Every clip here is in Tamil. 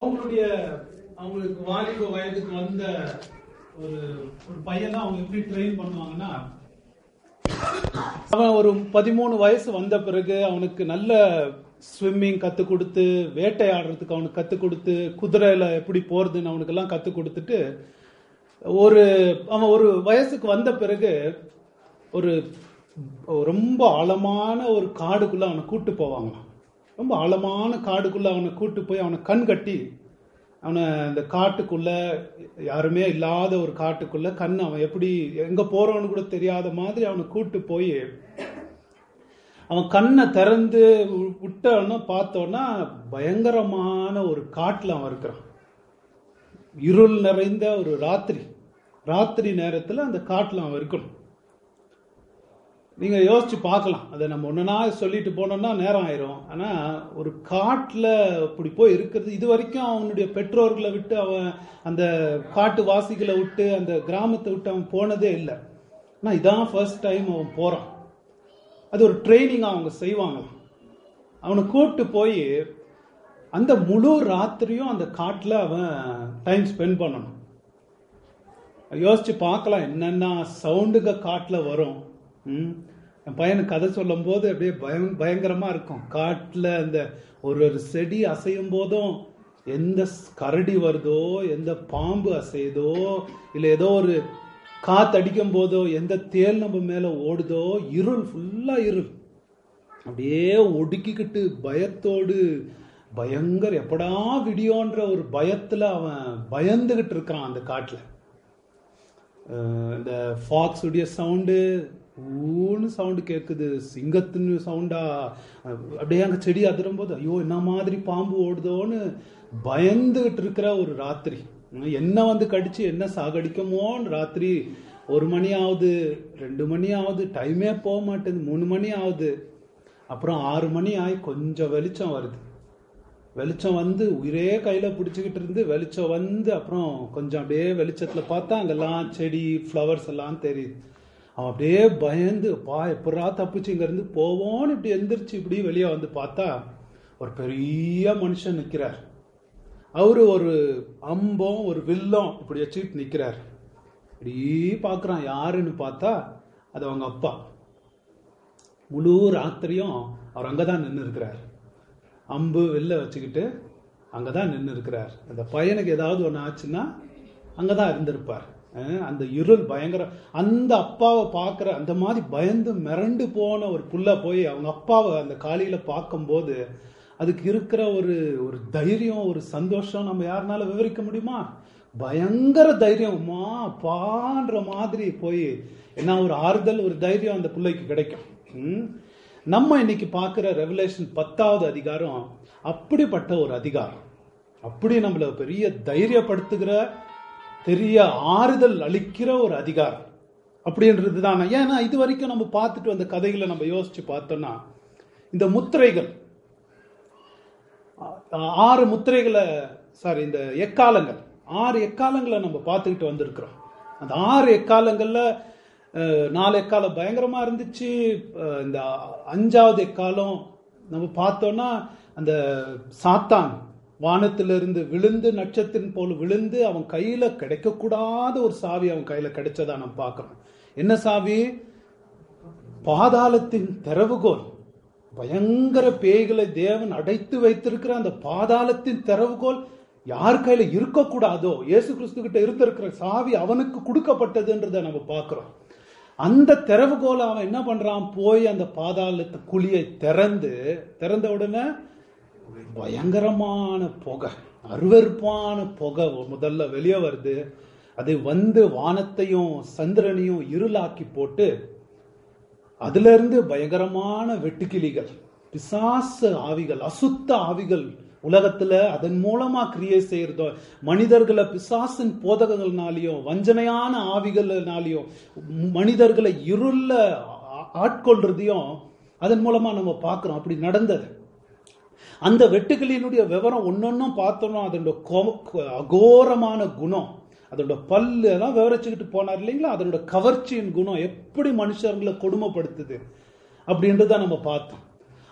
அவங்களுடைய அவங்களுக்கு வாலிப வயதுக்கு வந்த ஒரு ஒரு பையனை அவங்க எப்படி ட்ரெயின் பண்ணுவாங்கன்னா அவன் ஒரு பதிமூணு வயசு வந்த பிறகு அவனுக்கு நல்ல ஸ்விம்மிங் கத்து கொடுத்து வேட்டையாடுறதுக்கு அவனுக்கு கத்து கொடுத்து குதிரையில எப்படி போறதுன்னு அவனுக்கெல்லாம் கத்து கொடுத்துட்டு ஒரு அவன் ஒரு வயசுக்கு வந்த பிறகு ஒரு ரொம்ப ஆழமான ஒரு காடுக்குள்ள அவனை கூட்டு போவாங்களாம் ரொம்ப ஆழமான காடுக்குள்ள அவனை கூட்டு போய் அவனை கண் கட்டி அவனை இந்த காட்டுக்குள்ள யாருமே இல்லாத ஒரு காட்டுக்குள்ள கண் அவன் எப்படி எங்க போறவனு கூட தெரியாத மாதிரி அவனை கூட்டு போய் அவன் கண்ணை திறந்து வி- விட்டோன்னா பார்த்தோன்னா பயங்கரமான ஒரு காட்டுல அவன் இருக்கிறான் இருள் நிறைந்த ஒரு ராத்திரி ராத்திரி நேரத்துல அந்த காட்டுல அவன் இருக்கணும் நீங்க யோசிச்சு பார்க்கலாம் அதை நம்ம ஒன்னா சொல்லிட்டு போனோம்னா நேரம் ஆயிரும் ஆனா ஒரு காட்டுல இப்படி போய் இருக்கிறது இது வரைக்கும் அவனுடைய பெற்றோர்களை விட்டு அவன் அந்த காட்டு வாசிகளை விட்டு அந்த கிராமத்தை விட்டு அவன் போனதே இல்லை ஆனா இதான் ஃபர்ஸ்ட் டைம் அவன் போறான் அது ஒரு ட்ரைனிங் அவங்க செய்வாங்க அவனை கூப்பிட்டு போய் அந்த முழு ராத்திரியும் அந்த காட்டுல அவன் டைம் ஸ்பெண்ட் பண்ணணும் யோசிச்சு பார்க்கலாம் என்னென்ன சவுண்டுங்க காட்டுல வரும் ம். என் பையனுக்கு கதை சொல்லும் போது அப்படியே பயம் பயங்கரமா இருக்கும் காட்டுல அந்த ஒரு ஒரு செடி அசையும் போதும் எந்த ஸ்- கரடி வருதோ எந்த பாம்பு அசையுதோ இல்ல ஏதோ ஒரு காத்தடிக்கும் போதோ எந்த தேல் நம்ம மேல ஓடுதோ இருள் ஃபுல்லா இருள் அப்படியே ஒடுக்கிக்கிட்டு பயத்தோடு பயங்கர எப்படா விடியோன்ற ஒரு பயத்துல அவன் பயந்துகிட்டு இருக்கிறான் அந்த காட்டுல அஹ் இந்த ஃபாக்ஸ் உடைய சவுண்டு ஊன்னு சவுண்டு கேட்குது சிங்கத்தின் சவுண்டா அஹ் அப்படியே அங்க செடி அதிரும் போது ஐயோ என்ன மாதிரி பாம்பு ஓடுதோன்னு பயந்துகிட்டு இருக்கிற ஒரு ராத்திரி உம் என்ன வந்து கடிச்சு என்ன சாகடிக்குமோன்னு ராத்திரி ஒரு மணி ஆகுது ரெண்டு மணி ஆகுது டைமே போக மாட்டேங்குது மூணு மணி ஆகுது அப்புறம் ஆறு மணி ஆகி கொஞ்சம் வெளிச்சம் வருது வெளிச்சம் வந்து உயிரே கையில பிடிச்சிக்கிட்டு இருந்து வெளிச்சம் வந்து அப்புறம் கொஞ்சம் அப்படியே வெளிச்சத்துல பார்த்தா அங்கெல்லாம் செடி ஃப்ளவர்ஸ் எல்லாம் தெரியுது அவன் அப்படியே பயந்து பா எப்படா தப்பிச்சு இங்க இருந்து போவோன்னு இப்படி எந்திரிச்சு இப்படி வெளியே வந்து பார்த்தா ஒரு பெரிய மனுஷன் நிக்கிறார் அவரு ஒரு அம்பம் ஒரு வில்லம் இப்படி வச்சுக்கிட்டு நிக்கிறார் இப்படி பார்க்கறான் யாருன்னு பார்த்தா அது அவங்க அப்பா முழு ராத்திரியும் அவர் அங்கதான் நின்று இருக்கிறார் அம்பு வெளில வச்சுக்கிட்டு அங்கதான் நின்று இருக்கிறார் அந்த பையனுக்கு ஏதாவது ஒன்று ஆச்சுன்னா அங்கதான் இருந்திருப்பார் அஹ் அந்த இருள் பயங்கர அந்த அப்பாவை பார்க்குற அந்த மாதிரி பயந்து மிரண்டு போன ஒரு புள்ள போய் அவங்க அப்பாவை அந்த காலையில பார்க்கும்போது அதுக்கு இருக்கிற ஒரு ஒரு தைரியம் ஒரு சந்தோஷம் நம்ம யாருனால விவரிக்க முடியுமா பயங்கர தைரியம் அம்மா அப்பான்ற மாதிரி போய் என்ன ஒரு ஆறுதல் ஒரு தைரியம் அந்த பிள்ளைக்கு கிடைக்கும் ம்? நம்ம இன்னைக்கு பார்க்கிற ரெவலேஷன் பத்தாவது அதிகாரம் அப்படிப்பட்ட ஒரு அதிகாரம் அப்படி நம்மள பெரிய தைரியப்படுத்துகிற பெரிய ஆறுதல் அளிக்கிற ஒரு அதிகாரம் அப்படின்றது தான் ஏன்னா இது வரைக்கும் நம்ம பார்த்துட்டு வந்த கதைகளை நம்ம யோசிச்சு பார்த்தோம்னா இந்த முத்திரைகள் ஆ- ஆறு முத்திரைகளை சாரி இந்த எக்காலங்கள் ஆறு எக்காலங்களை நம்ம பார்த்துக்கிட்டு வந்திருக்கிறோம் அந்த ஆறு எக்காலங்கள்ல அஹ், நாலு எக்காலம் பயங்கரமா இருந்துச்சு அஹ், இந்த அஞ்சாவது எக்காலம் நம்ம பார்த்தோம்னா அந்த சாத்தான் வானத்திலிருந்து விழுந்து நட்சத்திரம் போல விழுந்து அவன் கையில கிடைக்கக்கூடாத ஒரு சாவி அவன் கையில கிடைச்சதா நம்ம பார்க்கிறோம் என்ன சாவி பாதாளத்தின் திறவுகோல் பயங்கர பேய்களை தேவன் அடைத்து வைத்திருக்கிற அந்த பாதாளத்தின் திறவுகோல் யார் கையில இருக்கக்கூடாதோ இயேசு கிறிஸ்து கிட்ட இருந்திருக்கிற சாவி அவனுக்கு கொடுக்கப்பட்டதுன்றதை நம்ம பார்க்கிறோம் அந்த திறவுகோலை அவன் என்ன பண்றான் போய் அந்த பாதாளத்து குழியை திறந்து திறந்த உடனே பயங்கரமான புகை அருவருப்பான புகை முதல்ல வெளியே வருது அது வந்து வானத்தையும் சந்திரனையும் இருளாக்கி போட்டு அதுல இருந்து பயங்கரமான வெட்டுக்கிளிகள் பிசாசு ஆவிகள் அசுத்த ஆவிகள் உலகத்துல அதன் மூலமா கிரியேட் செய்யறதோ மனிதர்களை பிசாசின் போதகங்கள்னாலையும் வஞ்சனையான ஆவிகள்னாலையும் மனிதர்களை இருள ஆ- ஆட்கொள்றதையும் அதன் மூலமா நம்ம பார்க்கிறோம் அப்படி நடந்தது அந்த வெட்டுக்கிளியினுடைய விவரம் ஒன்னொன்னும் பார்த்தோம்னா அதோட கொ- கொ- அகோரமான குணம் அதோட பல்லு எல்லாம் விவரிச்சுக்கிட்டு போனார் இல்லைங்களா அதனோட கவர்ச்சியின் குணம் எப்படி மனுஷர்களை கொடுமைப்படுத்துது அப்படின்றத நம்ம பார்த்தோம்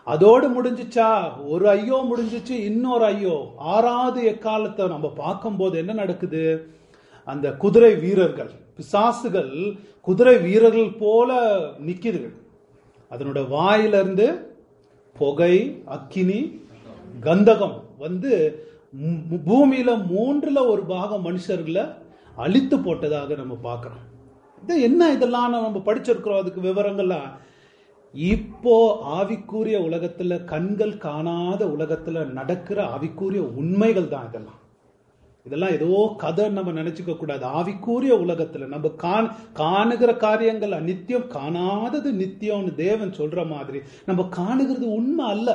அதோடு முடிஞ்சுச்சா ஒரு ஐயோ முடிஞ்சிச்சு இன்னொரு ஐயோ ஆறாவது எக்காலத்தை நம்ம பார்க்கும்போது என்ன நடக்குது அந்த குதிரை வீரர்கள் பிசாசுகள் குதிரை வீரர்கள் போல நிக்குதுகள் அதனோட வாயிலிருந்து புகை அக்கினி கந்தகம் வந்து மு- பூமியில மூன்றுல ஒரு பாகம் மனுஷர்களை அழித்து போட்டதாக நம்ம பார்க்கிறோம் இது என்ன இதெல்லாம் நம்ம படிச்சிருக்கிறோம் அதுக்கு விவரங்கள்லாம் இப்போ ஆவிக்கூறிய உலகத்துல கண்கள் காணாத உலகத்துல நடக்கிற ஆவிக்கூறிய உண்மைகள் தான் இதெல்லாம் இதெல்லாம் ஏதோ கதை நம்ம நினைச்சுக்க கூடாது ஆவிக்கூறிய உலகத்துல நம்ம காண் காணுகிற காரியங்கள் அநித்தியம் காணாதது நித்தியம்னு தேவன் சொல்ற மாதிரி நம்ம காணுகிறது உண்மை அல்ல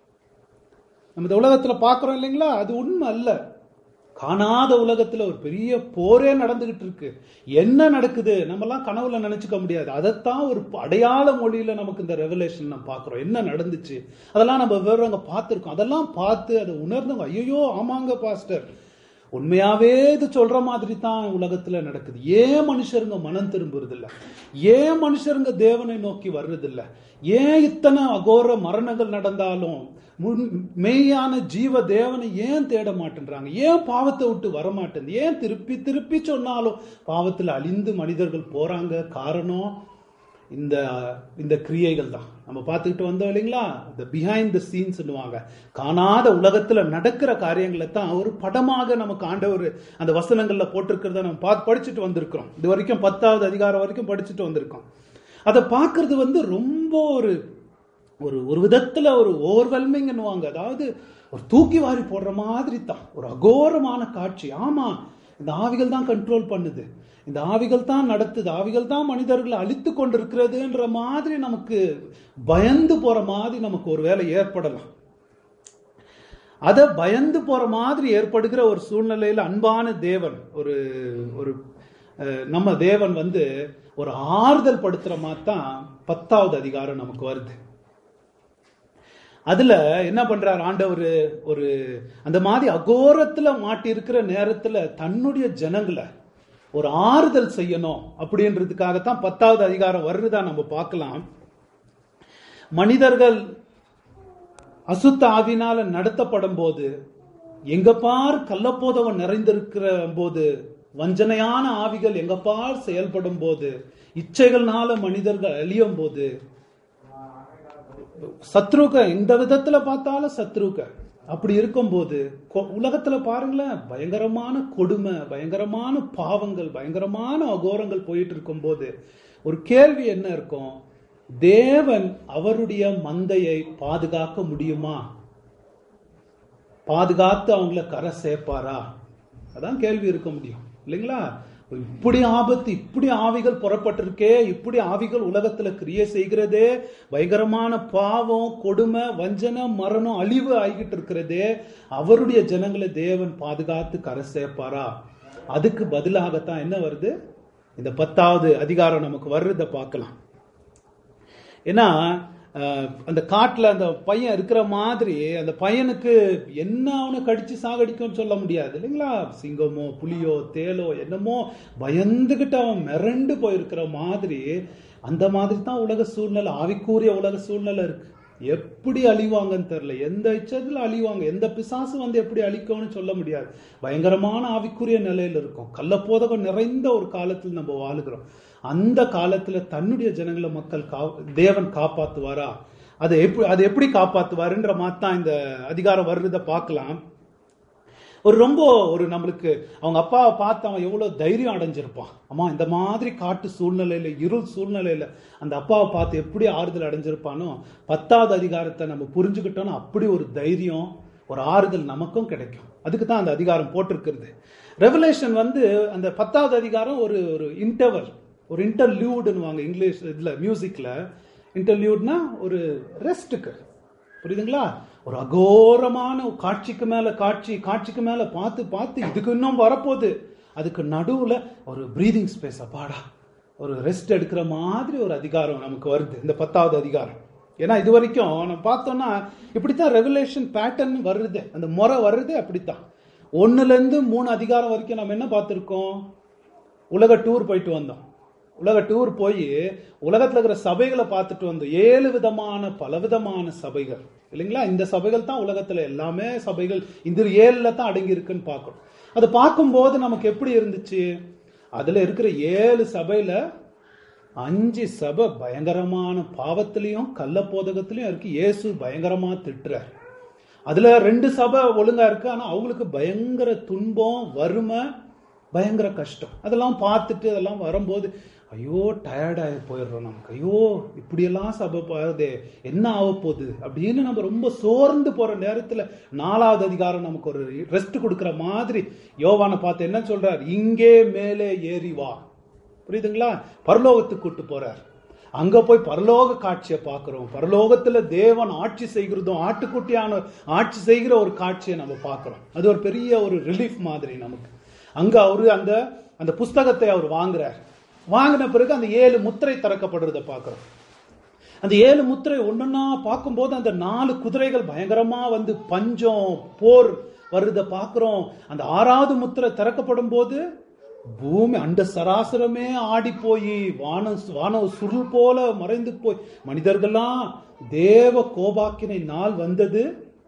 நம்ம இந்த உலகத்துல பாக்குறோம் இல்லைங்களா அது உண்மை அல்ல காணாத உலகத்துல ஒரு பெரிய போரே நடந்துகிட்டு இருக்கு என்ன நடக்குது நம்ம எல்லாம் கனவுல நினைச்சுக்க முடியாது அதைத்தான் ஒரு அடையாள மொழியில நமக்கு இந்த ரெவலேஷன் நம்ம பாக்குறோம் என்ன நடந்துச்சு அதெல்லாம் நம்ம விவரங்க பார்த்திருக்கோம் அதெல்லாம் பார்த்து அதை உணர்ந்தவங்க ஐயோ ஆமாங்க பாஸ்டர் உண்மையாவே இது சொல்ற மாதிரி தான் உலகத்துல நடக்குது ஏன் மனுஷருங்க மனம் திரும்புறது இல்ல ஏன் மனுஷருங்க தேவனை நோக்கி வர்றது இல்ல ஏன் இத்தனை அகோர மரணங்கள் நடந்தாலும் முன்- மெய்யான ஜீவ தேவனை ஏன் தேட மாட்டேன்றாங்க ஏன் பாவத்தை விட்டு வர மாட்டேங்குது ஏன் திருப்பி திருப்பி சொன்னாலும் பாவத்துல அழிந்து மனிதர்கள் போறாங்க காரணம் இந்த இந்த கிரியைகள் தான் நம்ம பார்த்துக்கிட்டு வந்தோம் இல்லைங்களா இந்த பிஹைண்ட் த சீன்ஸ்னுவாங்க காணாத உலகத்துல நடக்கிற காரியங்களை தான் ஒரு படமாக நமக்கு ஆண்டவர் அந்த வசனங்கள்ல போட்டிருக்கிறத நம்ம பார்த்து படிச்சுட்டு வந்திருக்கிறோம் இது வரைக்கும் பத்தாவது அதிகாரம் வரைக்கும் படிச்சுட்டு வந்திருக்கோம் அதை பார்க்கிறது வந்து ரொம்ப ஒரு ஒரு ஒரு விதத்துல ஒரு ஓவர்வெல்மிங்னுவாங்க அதாவது ஒரு தூக்கி வாரி போடுற மாதிரி தான் ஒரு அகோரமான காட்சி ஆமா இந்த ஆவிகள் தான் கண்ட்ரோல் பண்ணுது இந்த ஆவிகள் தான் நடத்துது ஆவிகள் தான் மனிதர்களை அழித்து கொண்டிருக்கிறதுன்ற மாதிரி நமக்கு பயந்து போற மாதிரி நமக்கு ஒரு வேலை ஏற்படலாம் அத பயந்து போற மாதிரி ஏற்படுகிற ஒரு சூழ்நிலையில அன்பான தேவன் ஒரு ஒரு அஹ், நம்ம தேவன் வந்து ஒரு ஆறுதல் படுத்துற மாதிரி தான் பத்தாவது அதிகாரம் நமக்கு வருது அதுல என்ன பண்றார் ஆண்டவர் ஒரு அந்த மாதிரி அகோரத்துல மாட்டி இருக்கிற நேரத்துல தன்னுடைய ஜனங்களை ஒரு ஆறுதல் செய்யணும் அப்படின்றதுக்காகத்தான் பத்தாவது அதிகாரம் வருதா நம்ம பார்க்கலாம் மனிதர்கள் அசுத்த ஆவினால நடத்தப்படும் போது எங்க பார் கள்ளப்போதவன் நிறைந்திருக்கிற போது வஞ்சனையான ஆவிகள் எங்க பார் செயல்படும் போது இச்சைகள்னால மனிதர்கள் அழியும் போது சத்ருக எந்த விதத்துல பார்த்தாலும் சத்ருக அப்படி இருக்கும்போது கொ- உலகத்துல பாருங்களேன் பயங்கரமான கொடுமை பயங்கரமான பாவங்கள் பயங்கரமான அகோரங்கள் போயிட்டு இருக்கும்போது ஒரு கேள்வி என்ன இருக்கும் தேவன் அவருடைய மந்தையை பாதுகாக்க முடியுமா பாதுகாத்து அவங்கள கரை சேர்ப்பாரா அதான் கேள்வி இருக்க முடியும் இல்லைங்களா இப்படி ஆபத்து இப்படி ஆவிகள் புறப்பட்டிருக்கே இப்படி ஆவிகள் உலகத்துல கிரியை செய்கிறதே பயங்கரமான பாவம் கொடுமை வஞ்சனை மரணம் அழிவு ஆகிட்டு இருக்கிறதே அவருடைய ஜனங்களை தேவன் பாதுகாத்து கரை சேர்ப்பாரா அதுக்கு பதிலாகத்தான் என்ன வருது இந்த பத்தாவது அதிகாரம் நமக்கு வர்றதை பார்க்கலாம் ஏன்னா அஹ், அந்த காட்டுல அந்த பையன் இருக்கிற மாதிரி அந்த பையனுக்கு என்ன அவனை கடிச்சு சாகடிக்கும்னு சொல்ல முடியாது இல்லைங்களா சிங்கமோ புலியோ தேலோ என்னமோ பயந்துகிட்டு அவன் மிரண்டு போயிருக்கிற மாதிரி அந்த மாதிரி தான் உலக சூழ்நிலை ஆவிக்கூறிய உலக சூழ்நிலை இருக்கு எப்படி அழிவாங்கன்னு தெரியல எந்த இச்சத்துல அழிவாங்க எந்த பிசாசு வந்து எப்படி அழிக்கும்னு சொல்ல முடியாது பயங்கரமான ஆவிக்குரிய நிலையில இருக்கும் கள்ளப்போதகம் நிறைந்த ஒரு காலத்தில் நம்ம வாழுகிறோம் அந்த காலத்துல தன்னுடைய ஜனங்களை மக்கள் கா தேவன் காப்பாத்துவாரா அதை எப்படி அதை எப்படி காப்பாத்துவாருன்ற மாதிரி தான் இந்த அதிகாரம் வர்றதை பார்க்கலாம் ஒரு ரொம்ப ஒரு நம்மளுக்கு அவங்க அப்பாவை பார்த்து அவன் எவ்வளவு தைரியம் அடைஞ்சிருப்பான் அம்மா இந்த மாதிரி காட்டு சூழ்நிலையில இருள் சூழ்நிலையில அந்த அப்பாவை பார்த்து எப்படி ஆறுதல் அடைஞ்சிருப்பானோ பத்தாவது அதிகாரத்தை நம்ம புரிஞ்சுக்கிட்டோம்னா அப்படி ஒரு தைரியம் ஒரு ஆறுதல் நமக்கும் கிடைக்கும் அதுக்கு தான் அந்த அதிகாரம் போட்டிருக்கிறது ரெவலேஷன் வந்து அந்த பத்தாவது அதிகாரம் ஒரு ஒரு இன்டர்வல் ஒரு இன்டர்லியூடுன்னு இங்கிலீஷ் இதுல மியூசிக்ல இன்டர்லியூட்னா ஒரு ரெஸ்ட்டுக்கு புரியுதுங்களா ஒரு அகோரமான காட்சிக்கு மேல காட்சி காட்சிக்கு மேல பார்த்து பார்த்து இதுக்கு இன்னும் வரப்போகுது அதுக்கு நடுவுல ஒரு பிரீதிங் ஸ்பேஸ் அப்பாடா ஒரு ரெஸ்ட் எடுக்கிற மாதிரி ஒரு அதிகாரம் நமக்கு வருது இந்த பத்தாவது அதிகாரம் ஏன்னா இது வரைக்கும் நம்ம பார்த்தோம்னா இப்படித்தான் ரெகுலேஷன் பேட்டர்ன் வருது அந்த முறை வருது அப்படித்தான் ஒண்ணுல இருந்து மூணு அதிகாரம் வரைக்கும் நம்ம என்ன பார்த்திருக்கோம் உலக டூர் போயிட்டு வந்தோம் உலக டூர் போய் உலகத்துல இருக்கிற சபைகளை பார்த்துட்டு வந்தோம் ஏழு விதமான பலவிதமான சபைகள் இல்லைங்களா இந்த சபைகள் தான் உலகத்துல எல்லாமே சபைகள் இந்த ஏழுல தான் அடங்கி இருக்குன்னு பார்க்கணும் அதை பார்க்கும்போது நமக்கு எப்படி இருந்துச்சு அதுல இருக்கிற ஏழு சபையில அஞ்சு சபை பயங்கரமான பாவத்திலையும் கள்ள போதகத்திலையும் இருக்கு இயேசு பயங்கரமா திட்டுறார் அதுல ரெண்டு சபை ஒழுங்கா இருக்கு ஆனா அவங்களுக்கு பயங்கர துன்பம் வறுமை பயங்கர கஷ்டம் அதெல்லாம் பார்த்துட்டு அதெல்லாம் வரும்போது ஐயோ டயர்டாகி போயிடுறோம் நமக்கு ஐயோ இப்படியெல்லாம் சபை போகுதே என்ன ஆக போகுது அப்படின்னு நம்ம ரொம்ப சோர்ந்து போற நேரத்துல நாலாவது அதிகாரம் நமக்கு ஒரு ரெஸ்ட் கொடுக்கிற மாதிரி யோவானை பார்த்து என்ன சொல்றார் இங்கே மேலே ஏறி வா புரியுதுங்களா பரலோகத்துக்கு கூட்டு போறார் அங்க போய் பரலோக காட்சியை பார்க்கிறோம் பரலோகத்துல தேவன் ஆட்சி செய்கிறதும் ஆட்டுக்குட்டியான ஆட்சி செய்கிற ஒரு காட்சியை நம்ம பார்க்கிறோம் அது ஒரு பெரிய ஒரு ரிலீஃப் மாதிரி நமக்கு அங்க அவரு அந்த அந்த புஸ்தகத்தை அவர் வாங்குறார் வாங்கின பிறகு அந்த ஏழு முத்திரை திறக்கப்படுறத பார்க்கிறோம் அந்த ஏழு முத்திரை ஒன்னொன்னா பார்க்கும்போது அந்த நாலு குதிரைகள் பயங்கரமா வந்து பஞ்சம் போர் வருத பார்க்கிறோம் அந்த ஆறாவது முத்திரை திறக்கப்படும் போது பூமி அண்ட சராசரமே ஆடி போய் வானம் வானம் சுருள் போல மறைந்து போய் மனிதர்கள்லாம் தேவ கோபாக்கினை நாள் வந்தது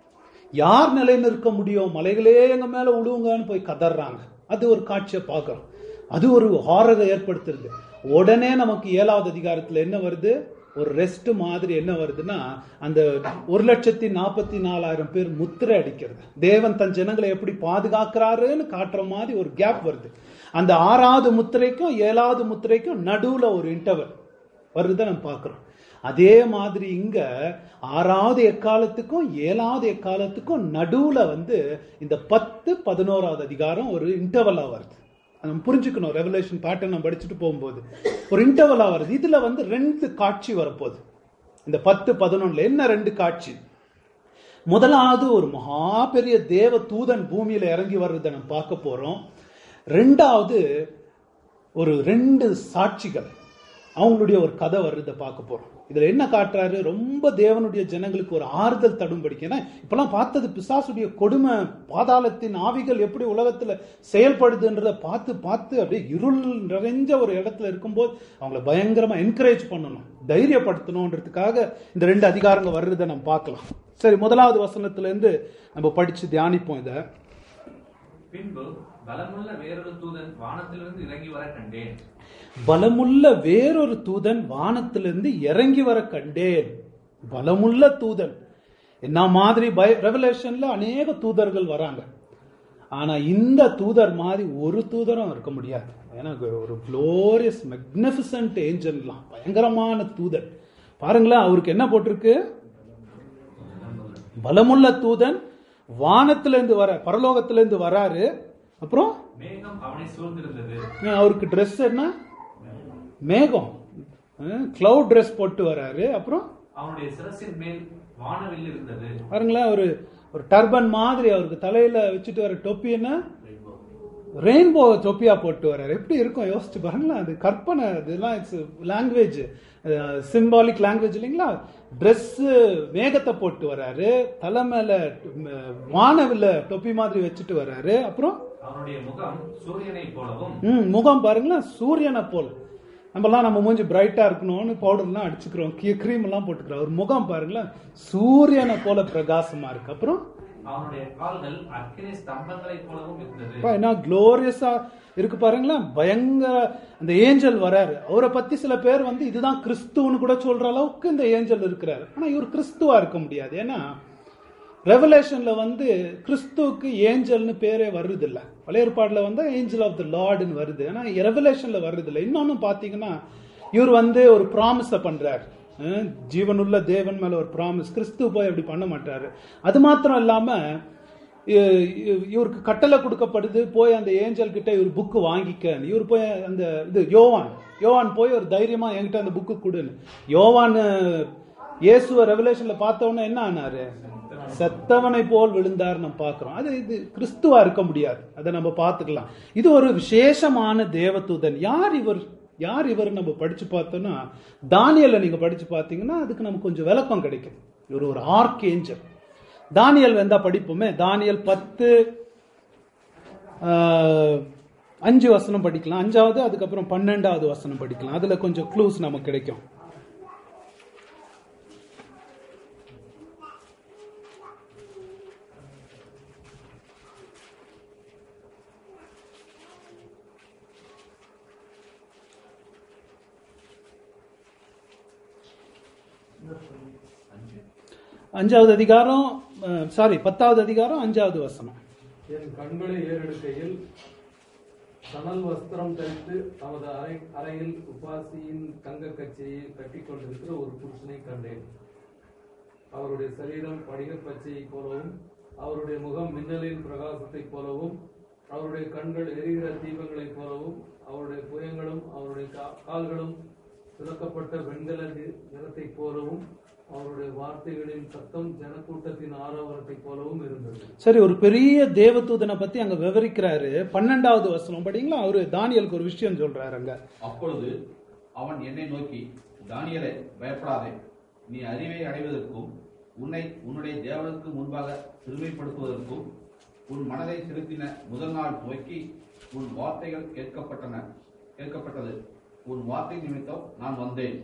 யார் நிலை நிற்க முடியும் மலைகளே எங்க மேல விழுவுங்கன்னு போய் கதறாங்க அது ஒரு காட்சியை பார்க்கிறோம் அது ஒரு ஹாரரை ஏற்படுத்துறது உடனே நமக்கு ஏழாவது அதிகாரத்துல என்ன வருது ஒரு ரெஸ்ட் மாதிரி என்ன வருதுன்னா அந்த ஒரு லட்சத்தி நாற்பத்தி நாலாயிரம் பேர் முத்திரை அடிக்கிறது தேவன் தன் ஜனங்களை எப்படி பாதுகாக்கிறாருன்னு காட்டுற மாதிரி ஒரு கேப் வருது அந்த ஆறாவது முத்திரைக்கும் ஏழாவது முத்திரைக்கும் நடுவுல ஒரு இன்டர்வல் வருதை நம்ம பார்க்கிறோம் அதே மாதிரி இங்க ஆறாவது எக்காலத்துக்கும் ஏழாவது எக்காலத்துக்கும் நடுவுல வந்து இந்த பத்து பதினோராவது அதிகாரம் ஒரு இன்டர்வலா வருது நம்ம புரிஞ்சுக்கணும் ரெவலேஷன் பேட்டர்ன் நம்ம படிச்சுட்டு போகும்போது ஒரு இன்டர்வலா வருது இதுல வந்து ரெண்டு காட்சி வரப்போகுது இந்த பத்து பதினொன்னுல என்ன ரெண்டு காட்சி முதலாவது ஒரு மகா பெரிய தேவ தூதன் பூமியில இறங்கி வர்றதை நம்ம பார்க்க போறோம் ரெண்டாவது ஒரு ரெண்டு சாட்சிகள் அவங்களுடைய ஒரு கதை வர்றதை பார்க்க போறோம் இதுல என்ன காட்டுறாரு ரொம்ப தேவனுடைய ஜனங்களுக்கு ஒரு ஆறுதல் தடும்படிக்கு ஏன்னா இப்பெல்லாம் பார்த்தது பிசாசுடைய கொடுமை பாதாளத்தின் ஆவிகள் எப்படி உலகத்துல செயல்படுதுன்றத பார்த்து பார்த்து அப்படியே இருள் நிறைஞ்ச ஒரு இடத்துல இருக்கும்போது அவங்கள பயங்கரமா என்கரேஜ் பண்ணணும் தைரியப்படுத்தணுன்றதுக்காக இந்த ரெண்டு அதிகாரங்கள் வர்றதை நம்ம பார்க்கலாம் சரி முதலாவது வசனத்துல இருந்து நம்ம படிச்சு தியானிப்போம் இதை பின்பு பலமுள்ள வேறொரு தூதன் வானத்திலிருந்து இறங்கி வர கண்டேன் பலமுள்ள வேறொரு தூதன் வானத்திலிருந்து இறங்கி வர கண்டேன் பலமுள்ள தூதன் என்ன மாதிரி பய ரெவலேஷன்ல அநேக தூதர்கள் வராங்க ஆனா இந்த தூதர் மாதிரி ஒரு தூதரும் இருக்க முடியாது ஏன்னா ஒரு குளோரியஸ் மெக்னிபிசன்ட் ஏஞ்சல்லாம் பயங்கரமான தூதன் பாருங்களேன் அவருக்கு என்ன போட்டிருக்கு பலமுள்ள தூதன் வானத்திலிருந்து வர பரலோகத்திலிருந்து வராரு அப்புறம் மேகம் அவனை சூழ்ந்திருந்தது அவருக்கு ட்ரெஸ் என்ன மேகம் கிளவுட் ட்ரெஸ் போட்டு வராரு அப்புறம் அவனுடைய சிரசின் மேல் வானவில் இருந்தது பாருங்களேன் ஒரு ஒரு டர்பன் மாதிரி அவருக்கு தலையில வச்சுட்டு வர தொப்பி என்ன ரெயின்போ தொப்பியா போட்டு வர்றாரு எப்படி இருக்கும் யோசிச்சு பாருங்களேன் அது கற்பனை இதெல்லாம் இட்ஸ் லாங்குவேஜ் சிம்பாலிக் லாங்குவேஜ் இல்லைங்களா ட்ரெஸ் மேகத்தை போட்டு வர்றாரு தலை மேல வானவில்ல தொப்பி மாதிரி வச்சுட்டு வர்றாரு அப்புறம் அவனுடைய முகம் சூரியனை போலவும் ம் முகம் பாருங்களேன் சூரியனை போல நம்மலாம் நம்ம மூஞ்சி பிரைட்டா இருக்கணும்னு பவுடர்லாம் அடிச்சுக்கிறோம் க்ரீம் எல்லாம் போட்டுக்கிறோம் ஒரு முகம் பாருங்களேன் சூரியனை போல பிரகாசமா இருக்கு அப்புறம் அவனுடைய கால்கள் அக்கினி ஸ்தம்பங்களை போலவும் இருந்தது அப்பா, என்ன குளோரியஸா இருக்கு பாருங்களேன் பயங்கர அந்த ஏஞ்சல் வராரு அவரை பத்தி சில பேர் வந்து இதுதான் கிறிஸ்துவன்னு கூட சொல்ற அளவுக்கு இந்த ஏஞ்சல் இருக்கிறாரு ஆனா இவர் கிறிஸ்துவா இருக்க முடியாது ஏன்னா ரெவலேஷன்ல வந்து கிறிஸ்துவுக்கு ஏஞ்சல்னு பேரே வருது இல்ல பழைய ஏற்பாடுல வந்து ஏஞ்சல் ஆஃப் த லார்டுன்னு வருது ஆனா ரெவலேஷன்ல வருது இல்ல இன்னொன்னு பாத்தீங்கன்னா இவர் வந்து ஒரு ப்ராமிஸ பண்றாரு அஹ் ஜீவனுள்ள தேவன் மேல ஒரு ப்ராமிஸ் கிறிஸ்துவ போய் அப்படி பண்ண மாட்டாரு அது மாத்திரம் இல்லாம இ- இ- இவருக்கு கட்டளை கொடுக்கப்படுது போய் அந்த ஏஞ்சல் கிட்ட இவர் புக்கு வாங்கிக்க இவர் போய் அந்த இது யோவான் யோவான் போய் ஒரு தைரியமா என்கிட்ட அந்த புக்கு கொடுன்னு யோவான் இயேசுவ ரெவலேஷன்ல பார்த்த உடனே என்ன ஆனாரு செத்தவனை போல் விழுந்தார் நம்ம பார்க்கிறோம் அது இது கிறிஸ்துவா இருக்க முடியாது அதை நம்ம பார்த்துக்கலாம் இது ஒரு விசேஷமான தேவதூதன் யார் இவர் யார் இவர் நம்ம படிச்சு பார்த்தோம்னா தானியல்ல நீங்க படிச்சு பார்த்தீங்கன்னா அதுக்கு நமக்கு கொஞ்சம் விளக்கம் கிடைக்கும் இவர் ஒரு ஆர்க் ஏஞ்சல் தானியல் வந்தா படிப்போமே தானியல் பத்து ஆஹ், அஞ்சு வசனம் படிக்கலாம் அஞ்சாவது அதுக்கப்புறம் பன்னெண்டாவது வசனம் படிக்கலாம் அதுல கொஞ்சம் க்ளூஸ் நமக்கு கிடைக்கும் அஞ்சாவது அதிகாரம் சாரி பத்தாவது அதிகாரம் அஞ்சாவது வசனம் என் கண்களை ஏறெடுக்கையில் சணல் வஸ்திரம் தரித்து தமது அறை அறையில் உபாசியின் தங்க கச்சையை கட்டிக் கொண்டிருக்கிற ஒரு புருஷனை கண்டேன் அவருடைய சரீரம் படிகப் பச்சையைப் போலவும் அவருடைய முகம் மின்னலின் பிரகாசத்தைப் போலவும் அவருடைய கண்கள் எரிகிற தீபங்களைப் போலவும் அவருடைய புயங்களும் அவருடைய கா- கால்களும் துலக்கப்பட்ட வெண்கல நி- நிறத்தைப் போலவும் அவருடைய வார்த்தைகளின் சத்தம் ஜனக்கூட்டத்தின் ஆரவாரத்தைப் போலவும் இருந்தது சரி ஒரு பெரிய தேவதூதனை பத்தி அங்க விவரிக்கிறாரு பன்னெண்டாவது வசனம் படிங்களா அவரு தானியலுக்கு ஒரு விஷயம் சொல்றாரு அங்க அப்பொழுது அவன் என்னை நோக்கி தானியலே பயப்படாதே நீ அறிவை அடைவதற்கும் உன்னை உன்னுடைய தேவனுக்கு முன்பாக சிறுமைப்படுத்துவதற்கும் உன் மனதை செலுத்தின முதல் நாள் துவக்கி உன் வார்த்தைகள் கேட்கப்பட்டன கேட்கப்பட்டது உன் வார்த்தை நிமித்தம் நான் வந்தேன்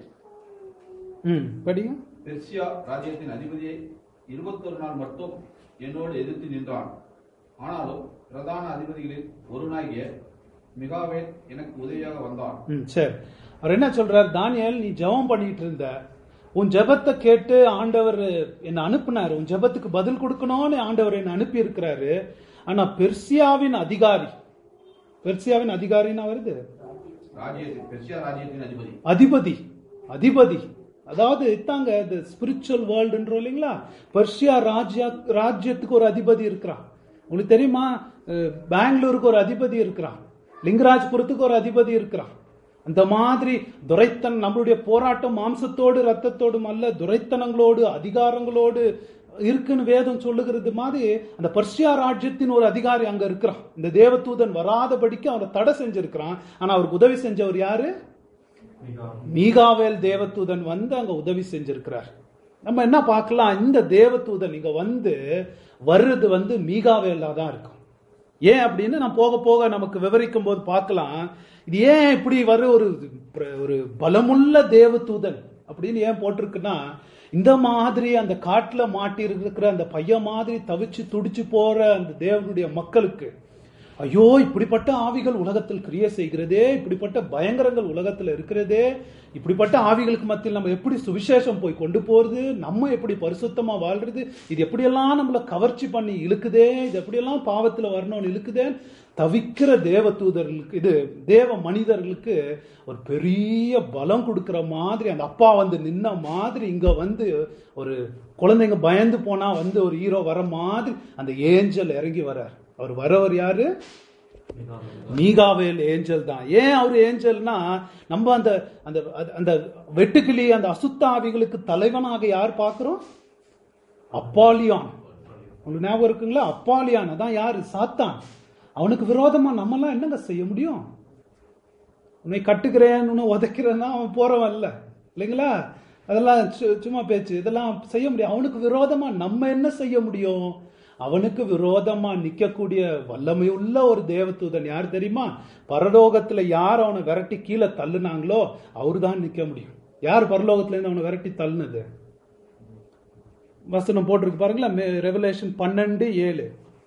ம் படிங்க பெர்சியா ராஜ்யத்தின் அதிபதியை இருபத்தொரு நாள் மட்டும் என்னோடு எதிர்த்து நின்றான் ஆனாலும் பிரதான அதிபதிகளில் ஒருவனாகிய மிகாவேல் எனக்கு உதவியாக வந்தான் ம் சரி அவர் என்ன சொல்றார் தானியேல் நீ ஜெபம் பண்ணிட்டு இருந்த உன் ஜெபத்தை கேட்டு ஆண்டவர் என்னை அனுப்புனாரு உன் ஜெபத்துக்கு பதில் கொடுக்கணும்னு ஆண்டவர் என்னை அனுப்பி இருக்கிறாரு ஆனா பெர்சியாவின் அதிகாரி பெர்சியாவின் அதிகாரின்னா வருது ராஜ்யத்தின் பெர்சியா ராஜ்யத்தின் அதிபதி அதிபதி அதிபதி அதாவது இதாங்க இந்த ஸ்பிரிச்சுவல் வேர்ல்டுன்றோம் இல்லைங்களா பர்ஷியா ராஜ்யா ராஜ்யத்துக்கு ஒரு அதிபதி இருக்கிறான் உங்களுக்கு தெரியுமா அஹ், பெங்களூருக்கு ஒரு அதிபதி இருக்கிறான் லிங்கராஜ்புரத்துக்கு ஒரு அதிபதி இருக்கிறான் அந்த மாதிரி துரைத்தன் நம்மளுடைய போராட்டம் மாம்சத்தோடு ரத்தத்தோடும் அல்ல துரைத்தனங்களோடு அதிகாரங்களோடு இருக்குன்னு வேதம் சொல்லுகிறது மாதிரி அந்த பர்ஷியா ராஜ்யத்தின் ஒரு அதிகாரி அங்க இருக்கிறான் இந்த தேவதூதன் வராதபடிக்கு அவனை தடை செஞ்சிருக்கிறான் ஆனா அவருக்கு உதவி செஞ்சவர் யாரு மீகாவேல் தேவதூதன் வந்து அங்க உதவி செஞ்சிருக்கிறார் நம்ம என்ன பார்க்கலாம் இந்த தேவதூதன் இங்க வந்து வர்றது வந்து மீகாவேலா தான் இருக்கும் ஏன் அப்படின்னு நான் போக போக நமக்கு விவரிக்கும் போது பார்க்கலாம் இது ஏன் இப்படி வர ஒரு ஒரு பலமுள்ள தேவதூதன் அப்படின்னு ஏன் போட்டிருக்குன்னா இந்த மாதிரி அந்த காட்டுல மாட்டி இருக்கிற அந்த பையன் மாதிரி தவிச்சு துடிச்சு போற அந்த தேவனுடைய மக்களுக்கு ஐயோ இப்படிப்பட்ட ஆவிகள் உலகத்தில் கிரியை செய்கிறதே இப்படிப்பட்ட பயங்கரங்கள் உலகத்தில் இருக்கிறதே இப்படிப்பட்ட ஆவிகளுக்கு மத்தியில் நம்ம எப்படி சுவிசேஷம் போய் கொண்டு போறது நம்ம எப்படி பரிசுத்தமா வாழ்றது இது எப்படியெல்லாம் நம்மளை கவர்ச்சி பண்ணி இழுக்குதே இது எப்படியெல்லாம் பாவத்துல வரணும்னு இழுக்குதே தவிக்கிற தேவ தூதர்களுக்கு இது தேவ மனிதர்களுக்கு ஒரு பெரிய பலம் கொடுக்கிற மாதிரி அந்த அப்பா வந்து நின்ன மாதிரி இங்க வந்து ஒரு குழந்தைங்க பயந்து போனா வந்து ஒரு ஹீரோ வர மாதிரி அந்த ஏஞ்சல் இறங்கி வரார் அவர் வரவர் யாரு மீகாவேல் ஏஞ்சல் தான் ஏன் அவர் ஏஞ்சல்னா நம்ம அந்த அந்த அந்த வெட்டுக்கிளி அந்த அசுத்த ஆவிகளுக்கு தலைவனாக யார் பார்க்கிறோம் அப்பாலியான் உங்களுக்கு ஞாபகம் இருக்குங்களா அப்பாலியான் அதான் யாரு சாத்தான் அவனுக்கு விரோதமா நம்மலாம் என்னங்க செய்ய முடியும் உன்னை கட்டுக்கிறேன் உன்னை உதைக்கிறேன்னா அவன் போறவன் இல்ல இல்லைங்களா அதெல்லாம் சு- சும்மா பேச்சு இதெல்லாம் செய்ய முடியும் அவனுக்கு விரோதமா நம்ம என்ன செய்ய முடியும் அவனுக்கு விரோதமா நிக்கக்கூடிய வல்லமை உள்ள ஒரு தேவதூதன் யார் தெரியுமா பரலோகத்துல யார் அவனை விரட்டி கீழே தள்ளுனாங்களோ அவரு தான் நிக்க முடியும் யார் பரலோகத்துல இருந்து அவனை விரட்டி தள்ளுனது வசனம் போட்டிருக்கு பாருங்களேன் ரெவலேஷன் பன்னெண்டு ஏழு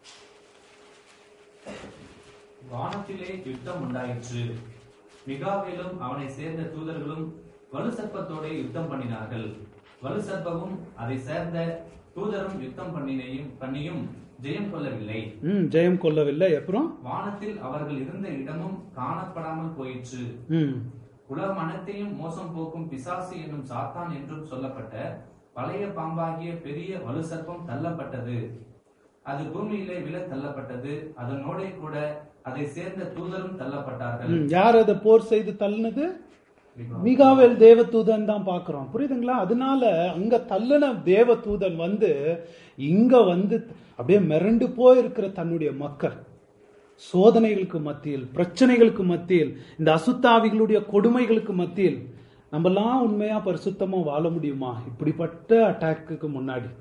வானத்திலே யுத்தம் உண்டாயிற்று மிகாவேலும் அவனை சேர்ந்த தூதர்களும் வலுசர்ப்பத்தோட யுத்தம் பண்ணினார்கள் வலுசர்ப்பமும் அதை சேர்ந்த தூதரும் யுத்தம் பண்ணினையும் பண்ணியும் ஜெயம் கொள்ளவில்லை ம் ஜெயம் கொள்ளவில்லை அப்புறம் வானத்தில் அவர்கள் இருந்த இடமும் காணப்படாமல் போயிற்று ம் உலகம் அனைத்தையும் மோசம் போக்கும் பிசாசு என்னும் சாத்தான் என்றும் சொல்லப்பட்ட பழைய பாம்பாகிய பெரிய வலுசர்ப்பம் தள்ளப்பட்டது அது பூமியிலே விழ தள்ளப்பட்டது அதனோடே கூட அதை சேர்ந்த தூதரும் தள்ளப்பட்டார்கள் ம், யார் அதை போர் செய்து தள்ளினது மிகாவேல் தேவதூதன் தான் பார்க்கிறோம் புரியுதுங்களா அதனால அங்க தள்ளின தேவதூதன் வந்து இங்க வந்து அப்படியே மிரண்டு போயிருக்கிற தன்னுடைய மக்கள் சோதனைகளுக்கு மத்தியில் பிரச்சனைகளுக்கு மத்தியில் இந்த அசுத்தாவிகளுடைய கொடுமைகளுக்கு மத்தியில் நம்மலாம் உண்மையா பரிசுத்தமா வாழ முடியுமா இப்படிப்பட்ட அட்டாக்குக்கு முன்னாடி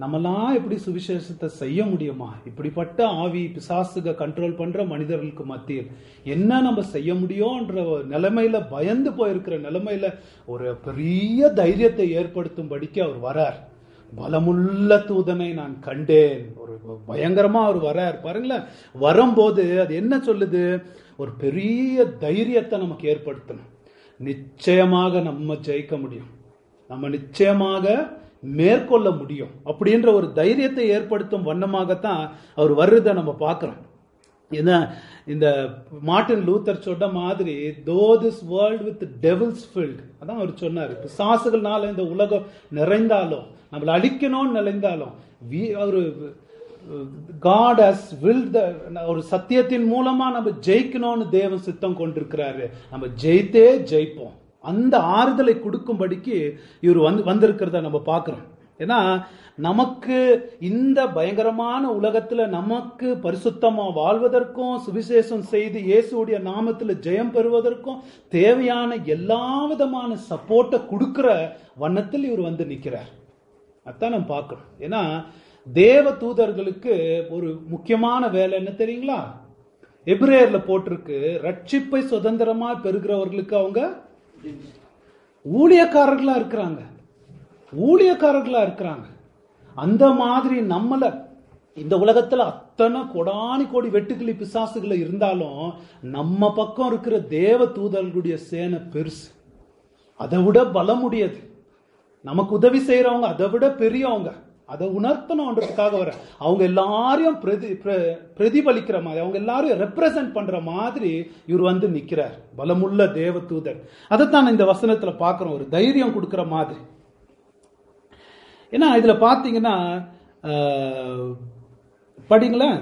நம்மலாம் எப்படி சுவிசேஷத்தை செய்ய முடியுமா இப்படிப்பட்ட ஆவி பிசாசுக கண்ட்ரோல் பண்ற மனிதர்களுக்கு மத்தியில் என்ன நம்ம செய்ய முடியும்ன்ற ஒரு நிலைமையில பயந்து போயிருக்கிற நிலைமையில ஒரு பெரிய தைரியத்தை ஏற்படுத்தும்படிக்கு அவர் வரார் பலமுள்ள தூதனை நான் கண்டேன் ஒரு பயங்கரமா அவர் வரார் பாருங்களேன் வரும்போது அது என்ன சொல்லுது ஒரு பெரிய தைரியத்தை நமக்கு ஏற்படுத்தணும் நிச்சயமாக நம்ம ஜெயிக்க முடியும் நம்ம நிச்சயமாக மேற்கொள்ள முடியும் அப்படின்ற ஒரு தைரியத்தை ஏற்படுத்தும் வண்ணமாகத்தான் அவர் வர்றதை நம்ம பார்க்கிறோம் ஏன்னா இந்த மார்ட்டின் லூத்தர் சொன்ன மாதிரி though this world with devils filled அதான் அவர் சொன்னார் பிசாசுகள்னால இந்த உலகம் நிறைந்தாலும் நம்மளை அழிக்கணும்னு நினைந்தாலும் வி அவர் காட் ஹஸ் வில் த ஒரு சத்தியத்தின் மூலமா நம்ம ஜெயிக்கணும்னு தேவன் சித்தம் கொண்டிருக்கிறாரு நம்ம ஜெயித்தே ஜெயிப்போம் அந்த ஆறுதலை கொடுக்கும்படிக்கு இவர் வந்து வந்திருக்கிறத நம்ம பார்க்கிறோம் ஏன்னா நமக்கு இந்த பயங்கரமான உலகத்துல நமக்கு பரிசுத்தமா வாழ்வதற்கும் சுவிசேஷம் செய்து இயேசுடைய நாமத்துல ஜெயம் பெறுவதற்கும் தேவையான எல்லா விதமான சப்போர்ட்டை கொடுக்கிற வண்ணத்தில் இவர் வந்து நிக்கிறார் அதான் நம்ம பார்க்கணும் ஏன்னா தேவ தூதர்களுக்கு ஒரு முக்கியமான வேலை என்ன தெரியுங்களா எபிரேயர்ல போட்டிருக்கு ரட்சிப்பை சுதந்திரமா பெறுகிறவர்களுக்கு அவங்க ஊழியக்காரர்களா இருக்கிறாங்க ஊழியக்காரர்களா இருக்கிறாங்க அந்த மாதிரி நம்மள இந்த உலகத்துல அத்தனை கொடானி கோடி வெட்டுக்கிளி பிசாசுகளை இருந்தாலும் நம்ம பக்கம் இருக்கிற தேவ தூதர்களுடைய சேனை பெருசு அதை விட பலமுடையது நமக்கு உதவி செய்யறவங்க அதை விட பெரியவங்க அதை உணர்த்தணுன்றதுக்காக வர அவங்க எல்லாரையும் பிரதி பிர- பிரதிபலிக்கிற மாதிரி அவங்க எல்லாரையும் ரெப்ரசன்ட் பண்ற மாதிரி இவர் வந்து நிக்கிறார் பலமுள்ள தேவ தூதர் அதைத்தான் இந்த வசனத்துல பார்க்கிறோம் ஒரு தைரியம் கொடுக்கிற மாதிரி ஏன்னா இதுல பாத்தீங்கன்னா ஆஹ், படிங்களேன்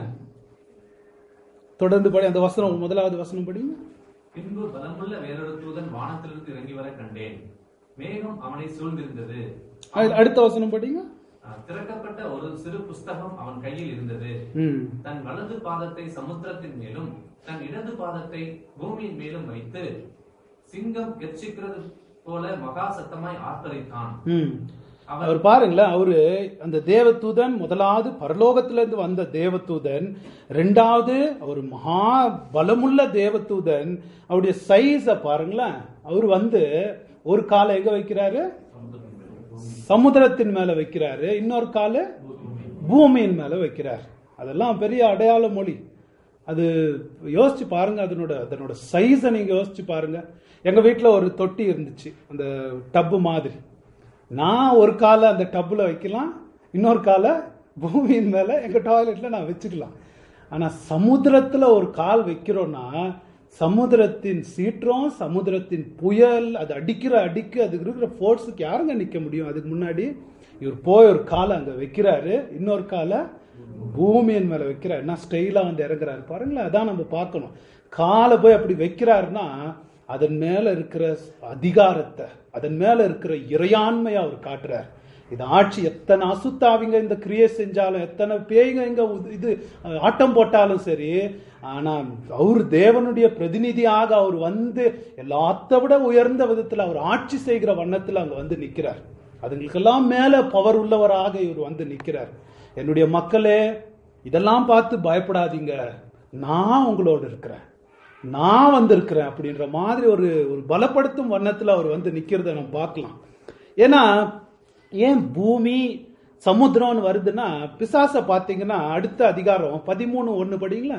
தொடர்ந்து படி அந்த வசனம் முதலாவது வசனம் படிங்க பின்பு பலமுள்ள வேறொரு தூதன் வானத்திலிருந்து இறங்கி வர கண்டேன் மேகம் அவனை சூழ்ந்திருந்தது அ- அடுத்த வசனம் படிங்க அஹ், திறக்கப்பட்ட ஒரு சிறு புஸ்தகம் அவன் கையில் இருந்தது ம் தன் வலது பாதத்தை சமுத்திரத்தின் மேலும் தன் இடது பாதத்தை பூமியின் மேலும் வைத்து சிங்கம் கெர்ச்சிக்கிறது போல மகா சத்தமாய் ஆர்ப்பரித்தான் ம். அவன் அவர் பாருங்களேன் அவரு அந்த தேவதூதன் முதலாவது பரலோகத்திலிருந்து வந்த தேவதூதன் ரெண்டாவது அவர் மகா பலமுள்ள தேவதூதன் அவருடைய சைஸ பாருங்களேன் அவர் வந்து ஒரு காலை எங்க வைக்கிறாரு சமுத்திரத்தின் மேல வைக்கிறாரு இன்னொரு காலை பூமியின் மேல வைக்கிறார் அதெல்லாம் பெரிய அடையாள மொழி அது யோசிச்சு பாருங்க அதனோட அதனோட சைஸை நீங்க யோசிச்சு பாருங்க எங்க வீட்ல ஒரு தொட்டி இருந்துச்சு அந்த டப்பு மாதிரி நான் ஒரு காலை அந்த டப்புல வைக்கலாம் இன்னொரு காலை பூமியின் மேல எங்க டாய்லெட்ல நான் வச்சுக்கலாம் ஆனா சமுத்திரத்துல ஒரு கால் வைக்கிறோம்னா சமுத்திரத்தின் சீற்றம் சமுத்திரத்தின் புயல் அது அடிக்கிற அடிக்கு அதுக்கு இருக்கிற ஃபோர்ஸுக்கு யாருங்க நிக்க முடியும் அதுக்கு முன்னாடி இவர் போய் ஒரு காலை அங்க வைக்கிறாரு இன்னொரு காலை பூமியின் மேல வைக்கிறாரு என்ன ஸ்டைலா வந்து இறங்குறாரு பாருங்களேன் அதான் நம்ம பார்க்கணும் காலை போய் அப்படி வைக்கிறாருன்னா அதன் மேல இருக்கிற அதிகாரத்தை அதன் மேல இருக்கிற இறையாண்மையை அவர் காட்டுறார் இது ஆட்சி எத்தனை அசுத்தாவிங்க இந்த கிரியை செஞ்சாலும் எத்தனை பேய்ங்க இங்க உது- இது அஹ், ஆட்டம் போட்டாலும் சரி ஆனா அவர் தேவனுடைய பிரதிநிதியாக அவர் வந்து எல்லாத்த விட உயர்ந்த விதத்துல அவர் ஆட்சி செய்கிற வண்ணத்துல அங்க வந்து நிக்கிறார் அதுங்களுக்கெல்லாம் மேல பவர் உள்ளவராக இவர் வந்து நிக்கிறார் என்னுடைய மக்களே இதெல்லாம் பார்த்து பயப்படாதீங்க நான் உங்களோடு இருக்கிறேன் நான் வந்திருக்கிறேன் அப்படின்ற மாதிரி ஒரு ஒரு பலப்படுத்தும் வண்ணத்துல அவர் வந்து நிக்கிறத நம்ம பார்க்கலாம் ஏன்னா ஏன் பூமி சமுத்திரம்னு வருதுன்னா பிசாச பாத்தீங்கன்னா அடுத்த அதிகாரம் பதிமூணு ஒண்ணு படிங்களா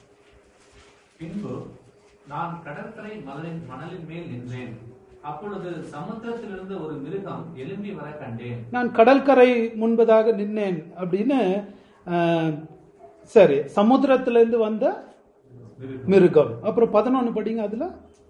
பின்பு நான் கடற்கரை மணலின் மணலின் மேல் நின்றேன் அப்பொழுது சமுத்திரத்திலிருந்து ஒரு மிருகம் எழும்பி வர கண்டேன் நான் கடற்கரை முன்பதாக நின்னேன் அப்படின்னு ஆஹ், சரி சமுத்திரத்திலிருந்து வந்த மிருகம். மிருகம் அப்புறம் பதினொன்னு படிங்க அதுல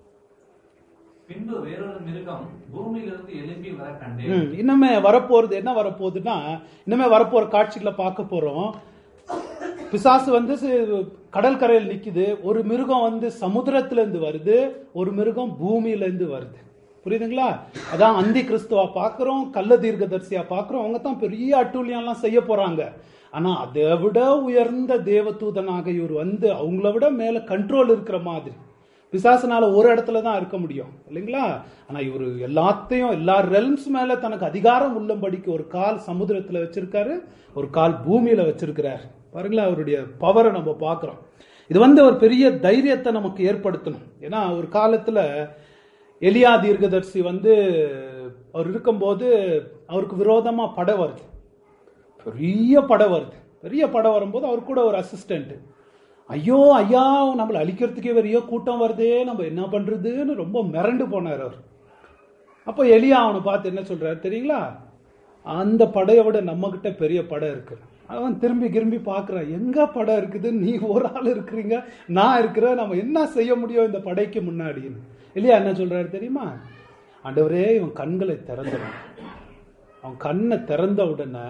பின்பு வேறொரு மிருகம் பூமியிலிருந்து எழும்பி வர கண்டேன் ம், இன்னுமே வரப்போறது என்ன வரப்போகுதுன்னா இன்னுமே வரப்போற காட்சிகளை பார்க்க போறோம் பிசாசு வந்து சி- கடற்கரையில் நிக்குது ஒரு மிருகம் வந்து சமுத்திரத்துல இருந்து வருது ஒரு மிருகம் பூமியில இருந்து வருது புரியுதுங்களா அதான் அந்தி கிறிஸ்துவா பாக்குறோம் கள்ள தீர்க்கதரிசியா பாக்குறோம் அவங்க தான் பெரிய அட்டூழியம் எல்லாம் செய்ய போறாங்க ஆனா அதை விட உயர்ந்த தேவதூதனாக இவர் வந்து அவங்கள விட மேல கண்ட்ரோல் இருக்கிற மாதிரி பிசாசுனால ஒரு இடத்துல தான் இருக்க முடியும் இல்லைங்களா ஆனா இவர் எல்லாத்தையும் எல்லா ரெல்ம்ஸ் மேல தனக்கு அதிகாரம் உள்ளபடிக்கு ஒரு கால் சமுத்திரத்துல வச்சிருக்காரு ஒரு கால் பூமியில வச்சிருக்கிறார் பாருங்களா அவருடைய பவரை நம்ம பார்க்கிறோம் இது வந்து ஒரு பெரிய தைரியத்தை நமக்கு ஏற்படுத்தணும் ஏன்னா ஒரு காலத்துல எலியா தீர்க்கதர்சி வந்து அவர் இருக்கும்போது அவருக்கு விரோதமா படை வருது பெரிய படை வருது பெரிய படை வரும்போது அவர் கூட ஒரு அசிஸ்டன்ட் ஐயோ ஐயா நம்மளை அழிக்கிறதுக்கே பெரிய கூட்டம் வருதே நம்ம என்ன பண்றதுன்னு ரொம்ப மிரண்டு போனார் அவர் அப்போ எலியா அவனை பார்த்து என்ன சொல்றாரு தெரியுங்களா அந்த படையை விட நம்ம கிட்ட பெரிய படை இருக்கு அவன் திரும்பி திரும்பி பார்க்கறான் எங்க படம் இருக்குது நீ ஒரு ஆள் இருக்கிறீங்க நான் இருக்கிறேன் நம்ம என்ன செய்ய முடியும் இந்த படைக்கு முன்னாடின்னு இல்லையா என்ன சொல்றாரு தெரியுமா ஆண்டவரே இவன் கண்களை திறந்துடும் அவன் கண்ணை திறந்த உடனே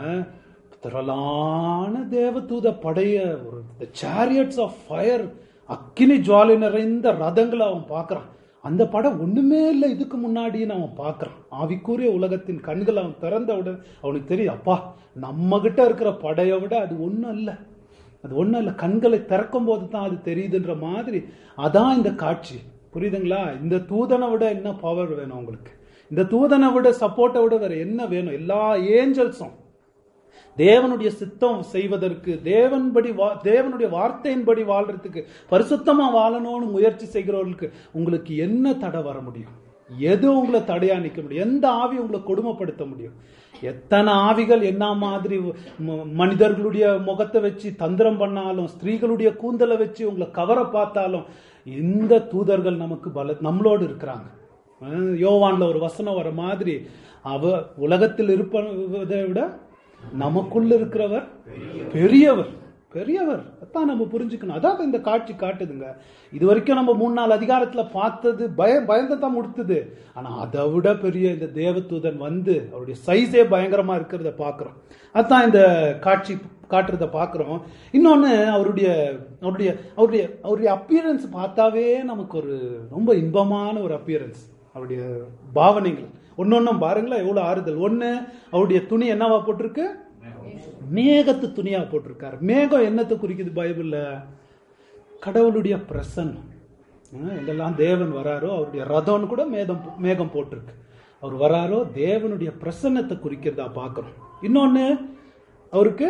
திரளான தேவதூத படைய ஒரு சேரியட்ஸ் ஆஃப் ஃபயர் அக்கினி ஜுவாலை நிறைந்த ரதங்களை அவன் பார்க்கறான் அந்த படம் ஒண்ணுமே இல்லை இதுக்கு முன்னாடின்னு அவன் பார்க்கறான் ஆவிக்குரிய உலகத்தின் கண்கள் அவன் திறந்த உடனே அவனுக்கு தெரியும் அப்பா நம்ம கிட்ட இருக்கிற படையை விட அது ஒண்ணும் இல்லை அது ஒண்ணும் இல்லை கண்களை திறக்கும் போது தான் அது தெரியுதுன்ற மாதிரி அதான் இந்த காட்சி புரியுதுங்களா இந்த தூதனை விட என்ன பவர் வேணும் உங்களுக்கு இந்த தூதனை விட சப்போர்ட்டை விட வேற என்ன வேணும் எல்லா ஏஞ்சல்ஸும் தேவனுடைய சித்தம் செய்வதற்கு தேவன்படி வா தேவனுடைய வார்த்தையின்படி வாழ்றதுக்கு பரிசுத்தமா வாழணும்னு முயற்சி செய்கிறவர்களுக்கு உங்களுக்கு என்ன தடை வர முடியும் எது உங்களை தடையா நிக்க முடியும் எந்த ஆவி உங்களை கொடுமைப்படுத்த முடியும் எத்தனை ஆவிகள் என்ன மாதிரி ம- மனிதர்களுடைய முகத்தை வச்சு தந்திரம் பண்ணாலும் ஸ்திரீகளுடைய கூந்தலை வச்சு உங்களை கவர பார்த்தாலும் இந்த தூதர்கள் நமக்கு பல நம்மளோடு இருக்கிறாங்க அஹ் யோவான்ல ஒரு வசனம் வர மாதிரி அவ உலகத்தில் இருப்பதை விட நமக்குள்ள இருக்கிறவர் பெரியவர் பெரியவர் அதான் நம்ம புரிஞ்சுக்கணும் அதான் இந்த காட்சி காட்டுதுங்க இது வரைக்கும் நம்ம மூணு நாள் அதிகாரத்துல பார்த்தது பயம் பயந்து தான் முடித்தது ஆனா அதை விட பெரிய இந்த தேவதூதன் வந்து அவருடைய சைஸே பயங்கரமா இருக்கிறத பாக்குறோம் அதான் இந்த காட்சி காட்டுறத பாக்குறோம் இன்னொன்னு அவருடைய அவருடைய அவருடைய அவருடைய அப்பியரன்ஸ் பார்த்தாவே நமக்கு ஒரு ரொம்ப இன்பமான ஒரு அப்பியரன்ஸ் அவருடைய பாவனைகள் ஒன்னொன்னும் பாருங்களேன் எவ்வளவு ஆறுதல் ஒண்ணு அவருடைய துணி என்னவா போட்டிருக்கு மேகத்து துணியா போட்டிருக்காரு மேகம் என்னத்தை குறிக்குது பைபிள்ல கடவுளுடைய பிரசன்னம் அஹ் எங்கெல்லாம் தேவன் வராரோ அவருடைய ரதம்னு கூட மேகம் மேகம் போட்டிருக்கு அவர் வராரோ தேவனுடைய பிரசன்னத்தை குறிக்கிறதா பார்க்கிறோம் இன்னொன்னு அவருக்கு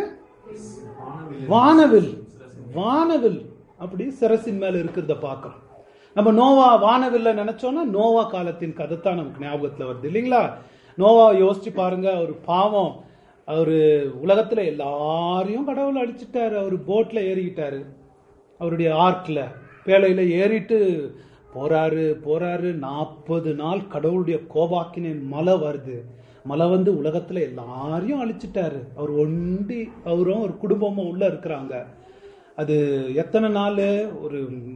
வானவில் வானவில் அப்படி சிரசின் மேல இருக்கிறத பார்க்கிறோம் நம்ம நோவா வானவில்ல நினைச்சோம்னா நோவா காலத்தின் கதை தான் நமக்கு ஞாபகத்துல வருது இல்லைங்களா நோவா யோசிச்சு பாருங்க அவர் பாவம் அவரு உலகத்துல எல்லாரையும் கடவுள் அடிச்சிட்டாரு அவர் போட்ல ஏறிக்கிட்டாரு அவருடைய ஆர்க்ல பேழையில ஏறிட்டு போறாரு போறாரு நாற்பது நாள் கடவுளுடைய கோபாக்கின மலை வருது மலை வந்து உலகத்துல எல்லாரையும் அழிச்சிட்டாரு அவர் ஒண்டி அவரும் ஒரு குடும்பமும் உள்ள இருக்கிறாங்க அது எத்தனை நாள் ஒரு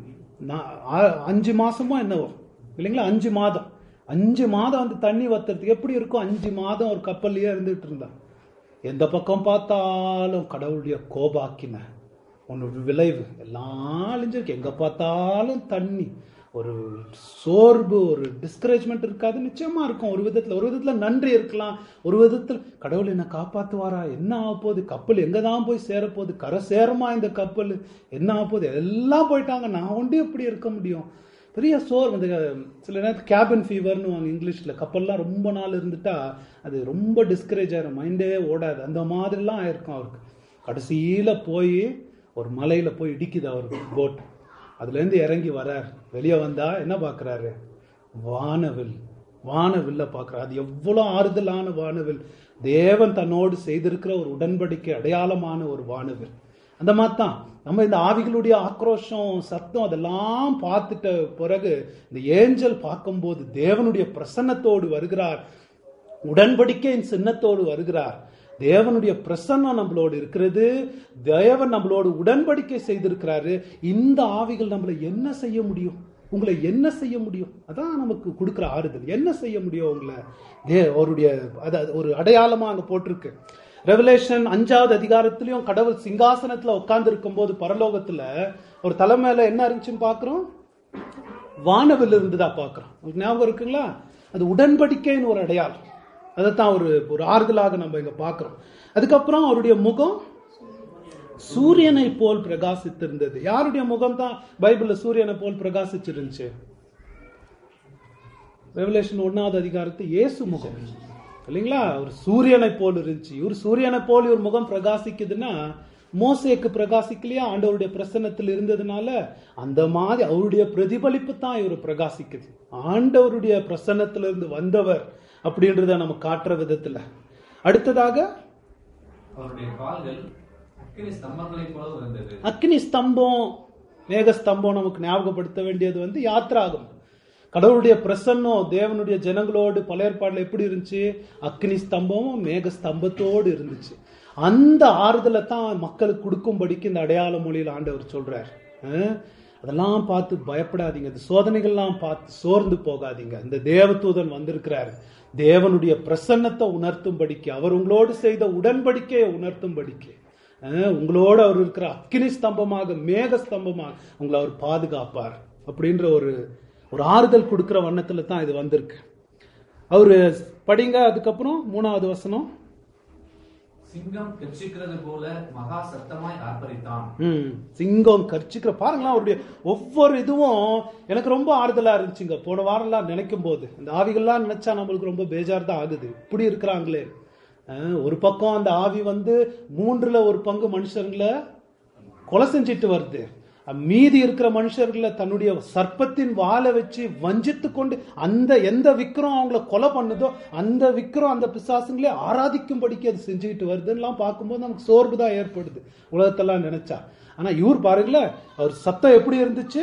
நா- ஆ- அஞ்சு மாசமா என்னவோ இல்லைங்களா அஞ்சு மாதம் அஞ்சு மாதம் அந்த தண்ணி வத்துறதுக்கு எப்படி இருக்கும் அஞ்சு மாதம் ஒரு கப்பல்லையே இருந்துட்டு இருந்தான் எந்த பக்கம் பார்த்தாலும் கடவுளுடைய கோபாக்கின ஒன்று விளைவு எல்லாம் அழிஞ்சிருக்கு எங்க பார்த்தாலும் தண்ணி ஒரு சோர்வு ஒரு டிஸ்கரேஜ்மெண்ட் இருக்காது நிச்சயமா இருக்கும் ஒரு விதத்துல ஒரு விதத்துல நன்றி இருக்கலாம் ஒரு விதத்துல கடவுள் என்ன காப்பாத்துவாரா என்ன ஆக போகுது கப்பல் எங்க தான் போய் சேரப்போகுது கரை சேருமா இந்த கப்பல் என்ன ஆக போகுது எல்லாம் போயிட்டாங்க நான் ஒண்டி எப்படி இருக்க முடியும் பெரிய சோர் வந்து சில நேரத்தில் கேபின் ஃபீவர்னு வாங்க இங்கிலீஷில் கப்பல்லாம் ரொம்ப நாள் இருந்துட்டா அது ரொம்ப டிஸ்கரேஜ் ஆயிரும் மைண்டே ஓடாது அந்த மாதிரிலாம் ஆயிருக்கும் அவருக்கு கடைசியில் போய் ஒரு மலையில் போய் இடிக்குது அவருக்கு போட் அதுலேருந்து இறங்கி வரார் வெளியே வந்தா என்ன பார்க்குறாரு வானவில் வானவில்ல பார்க்குறாரு அது எவ்வளோ ஆறுதலான வானவில் தேவன் தன்னோடு செய்திருக்கிற ஒரு உடன்படிக்கை அடையாளமான ஒரு வானவில் அந்த மாதிரி தான் நம்ம இந்த ஆவிகளுடைய ஆக்ரோஷம் சத்தம் அதெல்லாம் பார்த்துட்ட பிறகு இந்த ஏஞ்சல் பார்க்கும்போது தேவனுடைய பிரசன்னத்தோடு வருகிறார் உடன்படிக்கையின் சின்னத்தோடு வருகிறார் தேவனுடைய பிரசன்னம் நம்மளோடு இருக்கிறது தேவன் நம்மளோடு உடன்படிக்கை செய்திருக்கிறாரு இந்த ஆவிகள் நம்மளை என்ன செய்ய முடியும் உங்களை என்ன செய்ய முடியும் அதான் நமக்கு கொடுக்கிற ஆறுதல் என்ன செய்ய முடியும் உங்களை தே அவருடைய அதாவது ஒரு அடையாளமா அங்க போட்டிருக்கு ரெவலேஷன் அஞ்சாவது அதிகாரத்திலையும் கடவுள் சிங்காசனத்துல உட்கார்ந்து இருக்கும் போது பரலோகத்துல ஒரு தலை மேல என்ன இருந்துச்சுன்னு பாக்குறோம் வானவில் இருந்துதா பார்க்கிறோம் உங்களுக்கு ஞாபகம் இருக்குங்களா அது உடன்படிக்கைன்னு ஒரு அடையாளம் அதைத்தான் ஒரு ஒரு ஆறுதலாக நம்ம இங்க பார்க்கிறோம் அதுக்கப்புறம் அவருடைய முகம் சூரியனை போல் பிரகாசித்திருந்தது யாருடைய முகம் தான் பைபிள்ல சூரியனை போல் பிரகாசிச்சிருந்துச்சு ரெவலேஷன் ஒன்னாவது அதிகாரத்து இயேசு முகம் இல்லைங்களா ஒரு சூரியனை போல் இருந்துச்சு இவர் சூரியனை போல் இவர் முகம் பிரகாசிக்குதுன்னா மோசேக்கு பிரகாசிக்கலையா ஆண்டவருடைய பிரசன்னத்தில் இருந்ததுனால அந்த மாதிரி அவருடைய பிரதிபலிப்பு தான் இவர் பிரகாசிக்குது ஆண்டவருடைய பிரசன்னத்திலிருந்து வந்தவர் அப்படின்றத நம்ம காட்டுற விதத்துல அடுத்ததாக அவருடைய கால்கள் அக்கினி ஸ்தம்பங்களைப் போல இருந்தது அக்னி ஸ்தம்பம் மேக ஸ்தம்பம் நமக்கு ஞாபகப்படுத்த வேண்டியது வந்து யாத்ராகம் கடவுளுடைய பிரசன்னம் தேவனுடைய ஜனங்களோடு பல ஏற்பாடுல எப்படி இருந்துச்சு அக்னி ஸ்தம்பமும் மேக ஸ்தம்பத்தோடு இருந்துச்சு அந்த ஆறுதலை தான் மக்களுக்கு கொடுக்கும்படிக்கு இந்த அடையாள மொழியில் ஆண்டவர் சொல்றார் அஹ், அதெல்லாம் பார்த்து பயப்படாதீங்க இந்த சோதனைகள்லாம் பார்த்து சோர்ந்து போகாதீங்க இந்த தேவதூதன் வந்திருக்கிறார் தேவனுடைய பிரசன்னத்தை உணர்த்தும்படிக்கு அவர் உங்களோடு செய்த உடன்படிக்கையை உணர்த்தும்படிக்கு அஹ், உங்களோட அவர் இருக்கிற அக்கினி ஸ்தம்பமாக மேக ஸ்தம்பமாக உங்களை அவர் பாதுகாப்பார் அப்படின்ற ஒரு ஒரு ஆறுதல் கொடுக்கிற வண்ணத்துல தான் இது வந்திருக்கு அவரு படிங்க அதுக்கப்புறம் மூணாவது வசனம் சிங்கம் கெர்ச்சிக்கிறது போல மகா சத்தமாய் ஆர்ப்பரித்தான் ம் சிங்கம் கர்ச்சிக்கிற பாருங்களேன் அவருடைய ஒவ்வொரு இதுவும் எனக்கு ரொம்ப ஆறுதலா இருந்துச்சுங்க போன வாரம்லாம் நினைக்கும் போது இந்த ஆவிகள்லாம் நினைச்சா நம்மளுக்கு ரொம்ப பேஜார் தான் ஆகுது இப்படி இருக்கிறாங்களே அஹ், ஒரு பக்கம் அந்த ஆவி வந்து மூன்றுல ஒரு பங்கு மனுஷங்களை கொலை செஞ்சிட்டு வருது அஹ், மீதி இருக்கிற மனுஷர்களை தன்னுடைய சர்ப்பத்தின் வாளை வச்சு வஞ்சித்து கொண்டு அந்த எந்த விக்கிரம் அவங்கள கொலை பண்ணுதோ அந்த விக்கிரம் அந்த பிசாசுங்களே ஆராதிக்கும்படிக்கு அது செஞ்சுக்கிட்டு வருதுன்னெலாம் பார்க்கும்போது நமக்கு சோர்வு தான் ஏற்படுது உலகத்தெல்லாம் நினைச்சா ஆனா இவர் பாருங்களேன் அவர் சத்தம் எப்படி இருந்துச்சு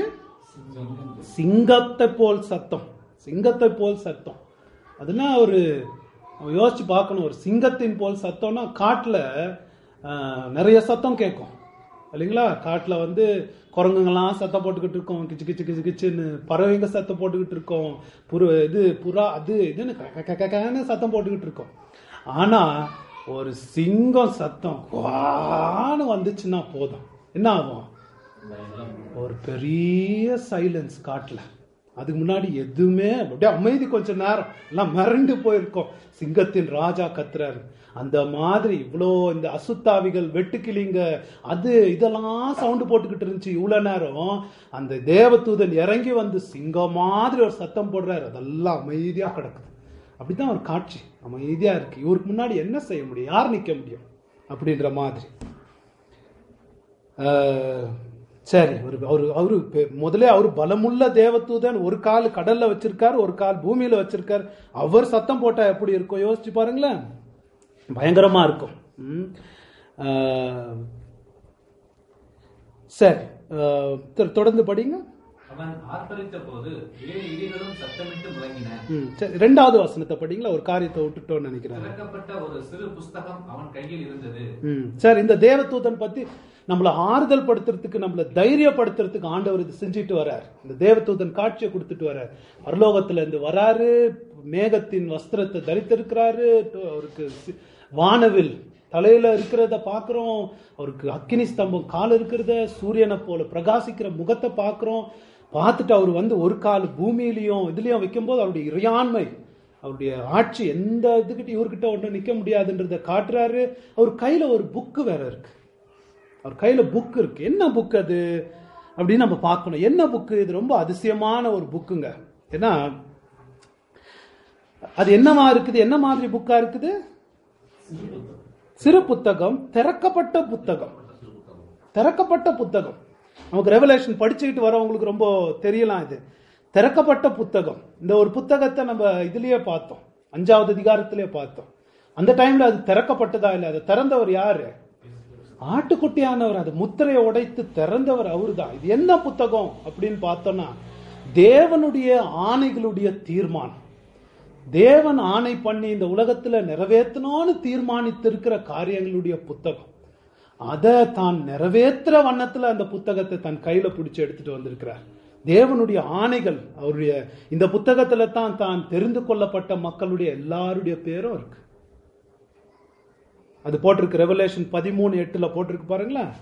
சிங்கத்தை போல் சத்தம் சிங்கத்தை போல் சத்தம் அதெல்லாம் ஒரு நம்ம யோசிச்சு பார்க்கணும் ஒரு சிங்கத்தின் போல் சத்தம்னா காட்டுல ஆஹ், நிறைய சத்தம் கேட்கும் இல்லைங்களா காட்டுல வந்து குரங்குங்கெல்லாம் சத்தம் போட்டுக்கிட்டு இருக்கோம் கிச்சு கிச்சு கிச்சு கிச்சுன்னு பறவைங்க சத்தம் போட்டுக்கிட்டு இருக்கோம் புரு இது புறா அது இதுன்னு க- க- க- கன்னு சத்தம் போட்டுக்கிட்டு இருக்கோம் ஆனா ஒரு சிங்கம் சத்தம் குவான்னு வந்துச்சுன்னா போதும் என்ன ஆகும் ஒரு பெரிய சைலன்ஸ் காட்டுல அதுக்கு முன்னாடி எதுவுமே அப்படியே அமைதி கொஞ்ச நேரம் எல்லாம் மிரண்டு போயிருக்கோம் சிங்கத்தின் ராஜா கத்துறாரு அந்த மாதிரி இவ்வளோ இந்த அசுத்தாவிகள் வெட்டுக்கிளிங்க அது இதெல்லாம் சவுண்டு போட்டுக்கிட்டு இருந்துச்சு இவ்வளோ நேரம் அந்த தேவதூதன் இறங்கி வந்து சிங்கம் மாதிரி ஒரு சத்தம் போடுறாரு அதெல்லாம் அமைதியா கிடக்குது அப்படிதான் ஒரு காட்சி அமைதியா இருக்கு இவருக்கு முன்னாடி என்ன செய்ய முடியும் யார் நிக்க முடியும் அப்படின்ற மாதிரி ஆஹ், சரி ஒரு அவரு அவரு பெ- முதல்ல அவர் பலமுள்ள தேவதூதன் ஒரு கால் கடல்ல வச்சிருக்காரு ஒரு கால் பூமியில வச்சிருக்காரு அவர் சத்தம் போட்டா எப்படி இருக்கும் யோசிச்சு பாருங்களேன் பயங்கரமா இருக்கும் ம். ஆஹ், சரி ஆஹ், தொ- தொடர்ந்து படிங்க அவன் ஆர்ப்பரித்த போது ஏழு இடிகளும் சத்தமிட்டு முழங்கின ம், சரி ரெண்டாவது வசனத்தை படிங்களா ஒரு காரியத்தை விட்டுட்டோம்னு நினைக்கிறேன் திறக்கப்பட்ட ஒரு சிறு புஸ்தகம் அவன் கையில் இருந்தது ம் சரி இந்த தேவதூதன் பத்தி நம்மளை ஆறுதல் படுத்துறதுக்கு நம்மளை தைரியப்படுத்துறதுக்கு ஆண்டவர் இது செஞ்சுட்டு வர்றார் இந்த தேவதூதன் காட்சியை கொடுத்துட்டு வர்றார் பரலோகத்துல இருந்து வராரு மேகத்தின் வஸ்திரத்தை தரித்திருக்கிறாரு டு- அவருக்கு சி- வானவில் தலையில இருக்கிறத பார்க்கிறோம் அவருக்கு அக்கினி ஸ்தம்பம் கால் இருக்கிறத சூரியனை போல பிரகாசிக்கிற முகத்தை பார்க்கிறோம் பார்த்துட்டு அவர் வந்து ஒரு கால் பூமியிலையும் இதுலயும் வைக்கும்போது அவருடைய இறையாண்மை அவருடைய ஆட்சி எந்த இதுகிட்ட இவர்கிட்ட ஒன்றும் நிக்க முடியாதுன்றத காட்டுறாரு அவர் கையில ஒரு புக்கு வேற இருக்கு அவர் கையில புக் இருக்கு என்ன புக் அது அப்படின்னு நம்ம பார்க்கணும் என்ன புக்கு இது ரொம்ப அதிசயமான ஒரு புக்குங்க ஏன்னா அது என்னவா இருக்குது என்ன மாதிரி புக்கா இருக்குது சிறு புத்தகம் திறக்கப்பட்ட புத்தகம் திறக்கப்பட்ட புத்தகம் நமக்கு ரெவலேஷன் படிச்சுக்கிட்டு வரவங்களுக்கு ரொம்ப தெரியலாம் இது திறக்கப்பட்ட புத்தகம் இந்த ஒரு புத்தகத்தை நம்ம இதுலயே பார்த்தோம் அஞ்சாவது அதிகாரத்திலே பார்த்தோம் அந்த டைம்ல அது திறக்கப்பட்டதா இல்லை அதை திறந்தவர் யாரு ஆட்டுக்குட்டியானவர் அது முத்திரையை உடைத்து திறந்தவர் அவர்தான் இது என்ன புத்தகம் அப்படின்னு பார்த்தோம்னா தேவனுடைய ஆணைகளுடைய தீர்மானம் தேவன் ஆணை பண்ணி இந்த உலகத்துல நிறைவேற்றணும்னு தீர்மானித்திருக்கிற காரியங்களுடைய புத்தகம் அதை தான் நிறைவேற்றுற வண்ணத்துல அந்த புத்தகத்தை தன் கையில பிடிச்சு எடுத்துட்டு வந்திருக்கிறார் தேவனுடைய ஆணைகள் அவருடைய இந்த புத்தகத்துல தான் தான் தெரிந்து கொள்ளப்பட்ட மக்களுடைய எல்லாருடைய பேரும் இருக்கு அது போட்டிருக்கு ரெவலேஷன் பதிமூணு எட்டுல போட்டிருக்கு பாருங்களேன்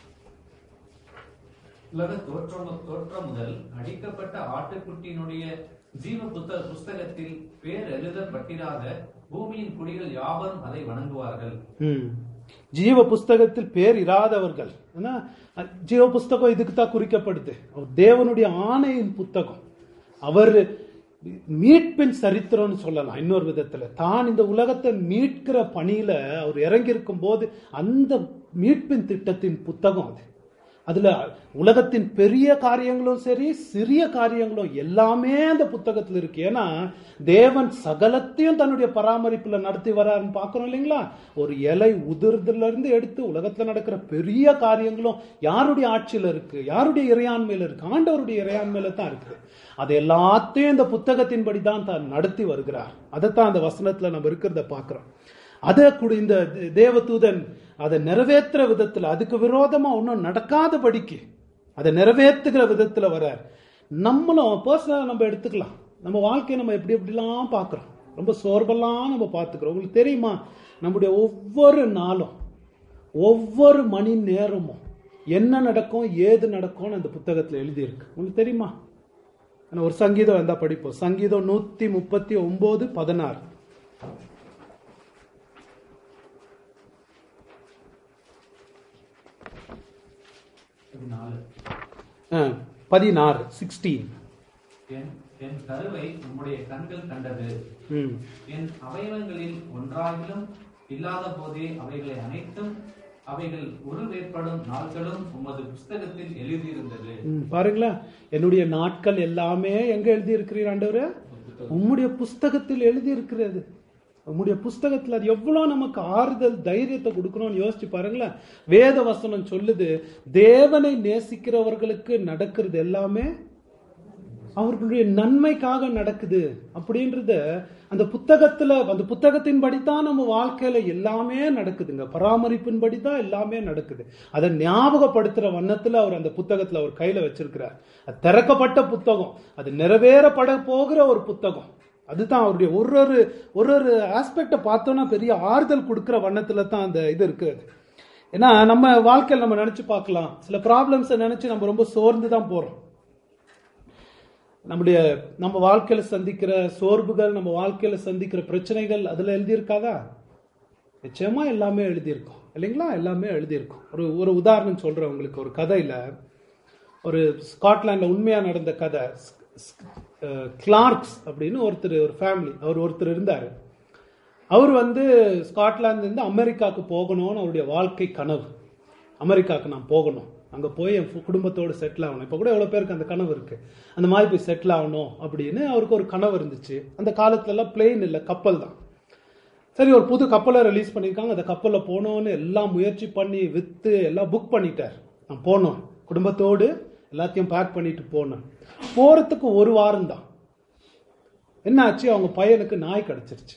உலக தோற்றம் தோற்றம் முதல் அடிக்கப்பட்ட ஆட்டுக்குட்டியினுடைய ஜீவ புத்த புஸ்தகத்தில் பேர் எழுதப்பட்டிராத பூமியின் குடிகள் யாவரும் அதை வணங்குவார்கள் ம். ஜீவ புஸ்தகத்தில் பேர் இராதவர்கள் ஏன்னா அஹ், ஜீவ புஸ்தகம் இதுக்கு தான் குறிக்கப்படுது அவர் தேவனுடைய ஆணையின் புத்தகம் அவர் மீட்பின் சரித்திரம்னு சொல்லலாம் இன்னொரு விதத்துல தான் இந்த உலகத்தை மீட்கிற பணியில அவர் இறங்கி இருக்கும் போது அந்த மீட்பின் திட்டத்தின் புத்தகம் அது அதுல உலகத்தின் பெரிய காரியங்களும் சரி சிறிய காரியங்களும் எல்லாமே அந்த புத்தகத்துல இருக்கு ஏன்னா தேவன் சகலத்தையும் தன்னுடைய பராமரிப்புல நடத்தி வராருன்னு பார்க்கறோம் இல்லைங்களா ஒரு இலை உதிர்துல இருந்து எடுத்து உலகத்துல நடக்கிற பெரிய காரியங்களும் யாருடைய ஆட்சியில இருக்கு யாருடைய இறையாண்மையில இருக்கு ஆண்டவருடைய இறையாண்மையில தான் இருக்கு அது எல்லாத்தையும் இந்த புத்தகத்தின்படி தான் தான் நடத்தி வருகிறார் அதைத்தான் அந்த வசனத்துல நம்ம இருக்கிறத பார்க்கிறோம் அதை கூட இந்த தே- தேவதூதன் அதை நிறைவேற்றுற விதத்துல அதுக்கு விரோதமா ஒன்றும் நடக்காதபடிக்கு அதை நிறைவேற்றுகிற விதத்துல வரார் நம்மளும் பர்சனலாக நம்ம எடுத்துக்கலாம் நம்ம வாழ்க்கையை நம்ம எப்படி எப்படிலாம் பார்க்குறோம் ரொம்ப சோர்வெல்லாம் நம்ம பார்த்துக்கிறோம் உங்களுக்கு தெரியுமா நம்முடைய ஒவ்வொரு நாளும் ஒவ்வொரு மணி நேரமும் என்ன நடக்கும் ஏது நடக்கும்னு அந்த புத்தகத்தில் எழுதியிருக்கு உங்களுக்கு தெரியுமா ஆனா ஒரு சங்கீதம் வந்தா படிப்போம் சங்கீதம் நூத்தி முப்பத்தி ஒன்பது பதினாறு பதினாலு. ஆ, பதினாறு சிக்ஸ்டீன் என் என் கருவை உம்முடைய கண்கள் கண்டது ம் என் அவயவங்களில் ஒன்றாகிலும் இல்லாத போதே அவைகளை அனைத்தும் அவைகள் உருவேற்படும் நாட்களும் உமது புஸ்தகத்தில் எழுதியிருந்தது ம், பாருங்களேன் என்னுடைய நாட்கள் எல்லாமே எங்க எழுதி இருக்கிறீர் ஆண்டவரே உம்முடைய புஸ்தகத்தில் எழுதி இருக்கிறது உம்முடைய புஸ்தகத்தில் அது எவ்வளவு நமக்கு ஆறுதல் தைரியத்தை கொடுக்கணும்னு யோசிச்சு பாருங்களேன் வேத வசனம் சொல்லுது தேவனை நேசிக்கிறவர்களுக்கு நடக்கிறது எல்லாமே அவர்களுடைய நன்மைக்காக நடக்குது அப்படின்றத அந்த புத்தகத்துல அந்த புத்தகத்தின்படி தான் நம்ம வாழ்க்கையில எல்லாமே நடக்குதுங்க பராமரிப்பின்படி தான் எல்லாமே நடக்குது அதை ஞாபகப்படுத்துற வண்ணத்துல அவர் அந்த புத்தகத்துல அவர் கையில வச்சிருக்கிறார் அது திறக்கப்பட்ட புத்தகம் அது நிறைவேறப்பட போகிற ஒரு புத்தகம் அதுதான் அவருடைய ஒரு ஒரு ஒரு ஒரு ஆஸ்பெக்டை பார்த்தோம்னா பெரிய ஆறுதல் கொடுக்கிற வண்ணத்துல தான் அந்த இது இருக்கிறது ஏன்னா நம்ம வாழ்க்கையில் நம்ம நினைச்சு பார்க்கலாம் சில ப்ராப்ளம்ஸை நினைச்சு நம்ம ரொம்ப சோர்ந்து தான் போறோம் நம்முடைய நம்ம வாழ்க்கையில சந்திக்கிற சோர்வுகள் நம்ம வாழ்க்கையில சந்திக்கிற பிரச்சனைகள் அதுல எழுதியிருக்காதா நிச்சயமா எல்லாமே எழுதியிருக்கும் இல்லைங்களா எல்லாமே எழுதியிருக்கும் ஒரு ஒரு உதாரணம் சொல்றேன் உங்களுக்கு ஒரு கதையில ஒரு ஸ்காட்லாண்ட்ல உண்மையா நடந்த கதை கிளார்க்ஸ் அப்படின்னு ஒருத்தர் ஒரு ஃபேமிலி அவர் ஒருத்தர் இருந்தாரு அவர் வந்து ஸ்காட்லாந்து இருந்து அமெரிக்காவுக்கு போகணும்னு அவருடைய வாழ்க்கை கனவு அமெரிக்காவுக்கு நான் போகணும் அங்கே போய் என் fu- குடும்பத்தோடு செட்டில் ஆகணும் இப்போ கூட எவ்வளோ பேருக்கு அந்த கனவு இருக்கு அந்த மாதிரி போய் செட்டில் ஆகணும் அப்படின்னு அவருக்கு ஒரு கனவு இருந்துச்சு அந்த காலத்துலலாம் பிளெயின் இல்லை கப்பல் தான் சரி ஒரு புது கப்பலை ரிலீஸ் பண்ணியிருக்காங்க அந்த கப்பலில் போகணும்னு எல்லாம் முயற்சி பண்ணி விற்று எல்லாம் புக் பண்ணிட்டார் நான் போனோம் குடும்பத்தோடு எல்லாத்தையும் பேக் பண்ணிட்டு போனேன் போகிறதுக்கு ஒரு வாரம் தான் என்னாச்சு அவங்க பையனுக்கு நாய் கடிச்சிருச்சு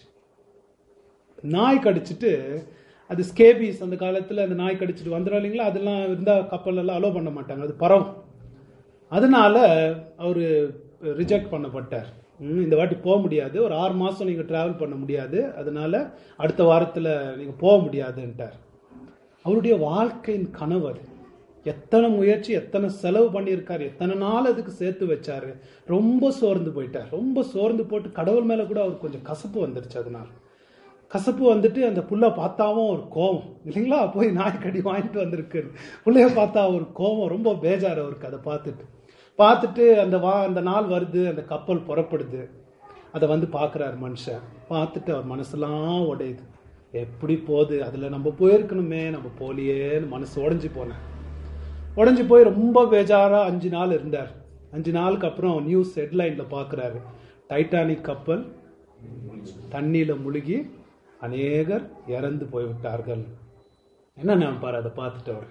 நாய் கடிச்சிட்டு அது ஸ்கேபிஸ் அந்த காலத்தில் அந்த நாய் கடிச்சிட்டு வந்துடும் இல்லைங்களா அதெல்லாம் இருந்தால் கப்பலெல்லாம் அலோவ் பண்ண மாட்டாங்க அது பரவும் அதனால அவர் ரிஜெக்ட் பண்ணப்பட்டார் ம், இந்த வாட்டி போக முடியாது ஒரு ஆறு மாதம் நீங்கள் ட்ராவல் பண்ண முடியாது அதனால அடுத்த வாரத்தில் நீங்கள் போக முடியாதுன்ட்டார் அவருடைய வாழ்க்கையின் கனவு அது எத்தனை முயற்சி எத்தனை செலவு பண்ணியிருக்காரு எத்தனை நாள் அதுக்கு சேர்த்து வச்சாரு ரொம்ப சோர்ந்து போயிட்டார் ரொம்ப சோர்ந்து போட்டு கடவுள் மேல கூட அவருக்கு கொஞ்சம் கசப்பு வந்துருச்சு அதனால கசப்பு வந்துட்டு அந்த புல்லை பார்த்தாவும் ஒரு கோவம் இல்லைங்களா போய் நாய்க்கடி வாங்கிட்டு வந்திருக்கு புள்ளைய பார்த்தா ஒரு கோவம் ரொம்ப பேஜார் அவருக்கு அதை பார்த்துட்டு பார்த்துட்டு அந்த வா அந்த நாள் வருது அந்த கப்பல் புறப்படுது அதை வந்து பார்க்குறாரு மனுஷன் பார்த்துட்டு அவர் மனசெல்லாம் உடையுது எப்படி போகுது அதில் நம்ம போயிருக்கணுமே நம்ம போலியேன்னு மனசு உடைஞ்சு போனேன் உடைஞ்சு போய் ரொம்ப பேஜாரா அஞ்சு நாள் இருந்தார் அஞ்சு நாளுக்கு அப்புறம் நியூஸ் ஹெட்லைன்ல பார்க்குறாரு டைட்டானிக் கப்பல் தண்ணியில முழுகி அநேகர் இறந்து போய்விட்டார்கள் என்ன நினைப்பார் அதை பார்த்துட்டு அவர்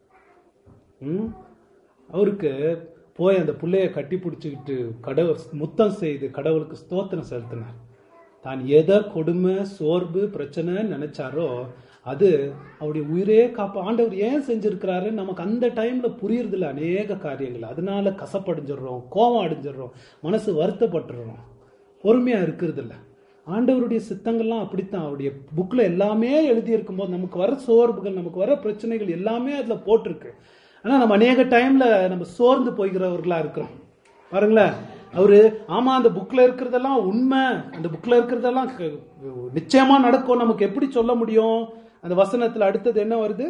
ம் அவருக்கு போய் அந்த புள்ளைய கட்டி பிடிச்சிக்கிட்டு கடவுள் முத்தம் செய்து கடவுளுக்கு ஸ்தோத்திரம் செலுத்தினார் தான் எதை கொடுமை சோர்வு பிரச்சனைன்னு நினைச்சாரோ அது அவருடைய உயிரே காப்ப ஆண்டவர் ஏன் செஞ்சிருக்கிறாரு நமக்கு அந்த டைம்ல புரியுறதில்ல அநேக காரியங்கள் அதனால கசப்படைஞ்சிடுறோம் கோபம் அடைஞ்சிடுறோம் மனசு வருத்தப்பட்டுடுறோம் பொறுமையா இருக்கிறது இல்ல ஆண்டவருடைய சித்தங்கள்லாம் அப்படித்தான் அவருடைய புக்ல எல்லாமே எழுதி இருக்கும்போது நமக்கு வர சோர்வுகள் நமக்கு வர பிரச்சனைகள் எல்லாமே அதுல போட்டிருக்கு ஆனா நம்ம அநேக டைம்ல நம்ம சோர்ந்து போய்கிறவர்களா இருக்கிறோம் பாருங்களேன் அவரு ஆமா அந்த புக்ல இருக்கிறதெல்லாம் உண்மை அந்த புக்ல இருக்கிறதெல்லாம் க- நிச்சயமா நடக்கும் நமக்கு எப்படி சொல்ல முடியும் அந்த வசனத்துல அடுத்தது என்ன வருது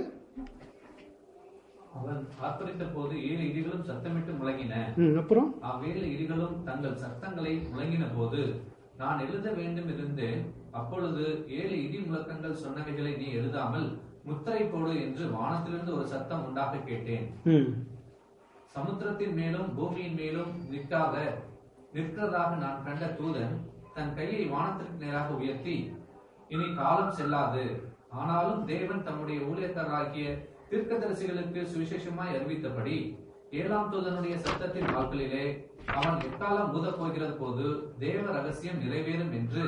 அவன் ஆர்ப்பரித்த போது ஏழு இடிகளும் சத்தமிட்டு முழங்கின ம், அப்புறம் அவ்வேழு இடிகளும் தங்கள் சத்தங்களை முழங்கின போது நான் எழுத வேண்டும் இருந்தேன் அப்பொழுது ஏழு இடி முழக்கங்கள் சொன்னவைகளை நீ எழுதாமல் முத்திரை போடு என்று வானத்திலிருந்து ஒரு சத்தம் உண்டாக கேட்டேன் ம், சமுத்திரத்தின் மேலும் பூமியின் மேலும் நிற்காத நிற்கிறதாக நான் கண்ட தூதன் தன் கையை வானத்திற்கு நேராக உயர்த்தி இனி காலம் செல்லாது ஆனாலும் தேவன் தம்முடைய ஊழியக்காரராகிய தீர்க்கதரிசிகளுக்கு சுவிசேஷமாய் அறிவித்தபடி ஏழாம் தூதனுடைய சத்தத்தின் வாக்களிலே அவன் எக்காலம் ஊதப் போகிறது போது தேவ ரகசியம் நிறைவேறும் என்று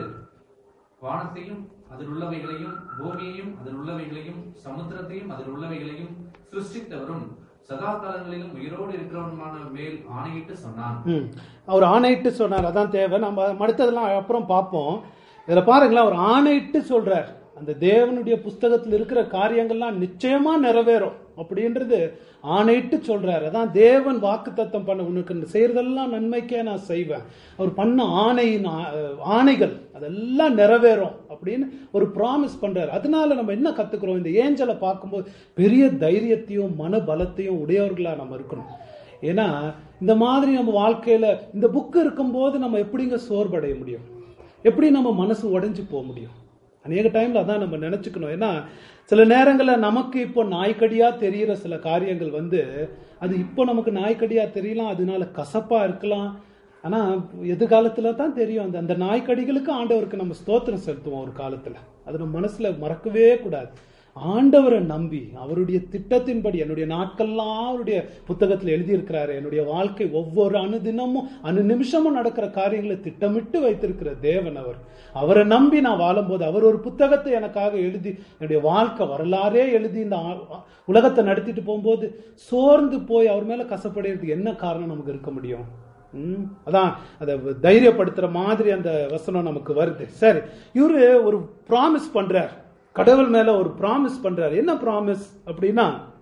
வானத்தையும் அதில் உள்ளவைகளையும் பூமியையும் அதில் உள்ளவைகளையும் சமுத்திரத்தையும் அதில் உள்ளவைகளையும் சிருஷ்டித்தவரும் சதா காலங்களிலும் உயிரோடு இருக்கிறவனுமான மேல் ஆணையிட்டு சொன்னான் ம். அவர் ஆணையிட்டு சொன்னார் அதான் தேவை நம்ம அடுத்ததெல்லாம் அப்புறம் பார்ப்போம் இதுல பாருங்களேன் அவர் ஆணையிட்டு சொல்றார் அந்த தேவனுடைய புஸ்தகத்தில் இருக்கிற காரியங்கள்லாம் நிச்சயமா நிறைவேறும் அப்படின்றது ஆணையிட்டு சொல்றார் அதான் தேவன் வாக்குத்தத்தம் பண்ண உனக்கு செய்யறதெல்லாம் நன்மைக்கே நான் செய்வேன் அவர் பண்ண ஆணையின் ஆ- ஆணைகள் அதெல்லாம் நிறைவேறும் அப்படின்னு ஒரு ப்ராமிஸ் பண்றாரு அதனால நம்ம என்ன கத்துக்கிறோம் இந்த ஏஞ்சலை பார்க்கும்போது பெரிய தைரியத்தையும் மன பலத்தையும் உடையவர்களா நம்ம இருக்கணும் ஏன்னா இந்த மாதிரி நம்ம வாழ்க்கையில இந்த புக்கு இருக்கும்போது நம்ம எப்படிங்க சோர்வடைய முடியும் எப்படி நம்ம மனசு உடைஞ்சு போக முடியும் அநேக டைம்ல அதான் நம்ம நினைச்சுக்கணும் ஏன்னா சில நேரங்கள்ல நமக்கு இப்போ நாய்க்கடியா தெரியிற சில காரியங்கள் வந்து அது இப்போ நமக்கு நாய்க்கடியா தெரியலாம் அதனால கசப்பா இருக்கலாம் ஆனா எதிர்காலத்துல தான் தெரியும் அந்த அந்த நாய்க்கடிகளுக்கு ஆண்டவருக்கு நம்ம ஸ்தோத்திரம் செலுத்துவோம் ஒரு காலத்துல அது நம்ம மனசுல மறக்கவே கூடாது ஆண்டவரை நம்பி அவருடைய திட்டத்தின்படி என்னுடைய நாட்கள்லாம் அவருடைய புத்தகத்தில் எழுதியிருக்கிறாரு என்னுடைய வாழ்க்கை ஒவ்வொரு அணுதினமும் அணு நிமிஷமும் நடக்கிற காரியங்களை திட்டமிட்டு வைத்திருக்கிற தேவன் அவர் அவரை நம்பி நான் வாழும்போது அவர் ஒரு புத்தகத்தை எனக்காக எழுதி என்னுடைய வாழ்க்கை வரலாறே எழுதி இந்த ஆ- உலகத்தை நடத்திட்டு போகும்போது சோர்ந்து போய் அவர் மேல கசப்படுறதுக்கு என்ன காரணம் நமக்கு இருக்க முடியும் ம், அதான் அதை தைரியப்படுத்துற மாதிரி அந்த வசனம் நமக்கு வருது சரி இவரு ஒரு ப்ராமிஸ் பண்றார் கடவுள் மேல ஒரு ப்ராமிஸ் பண்றாரு என்ன ப்ராமிஸ் அப்படின்னா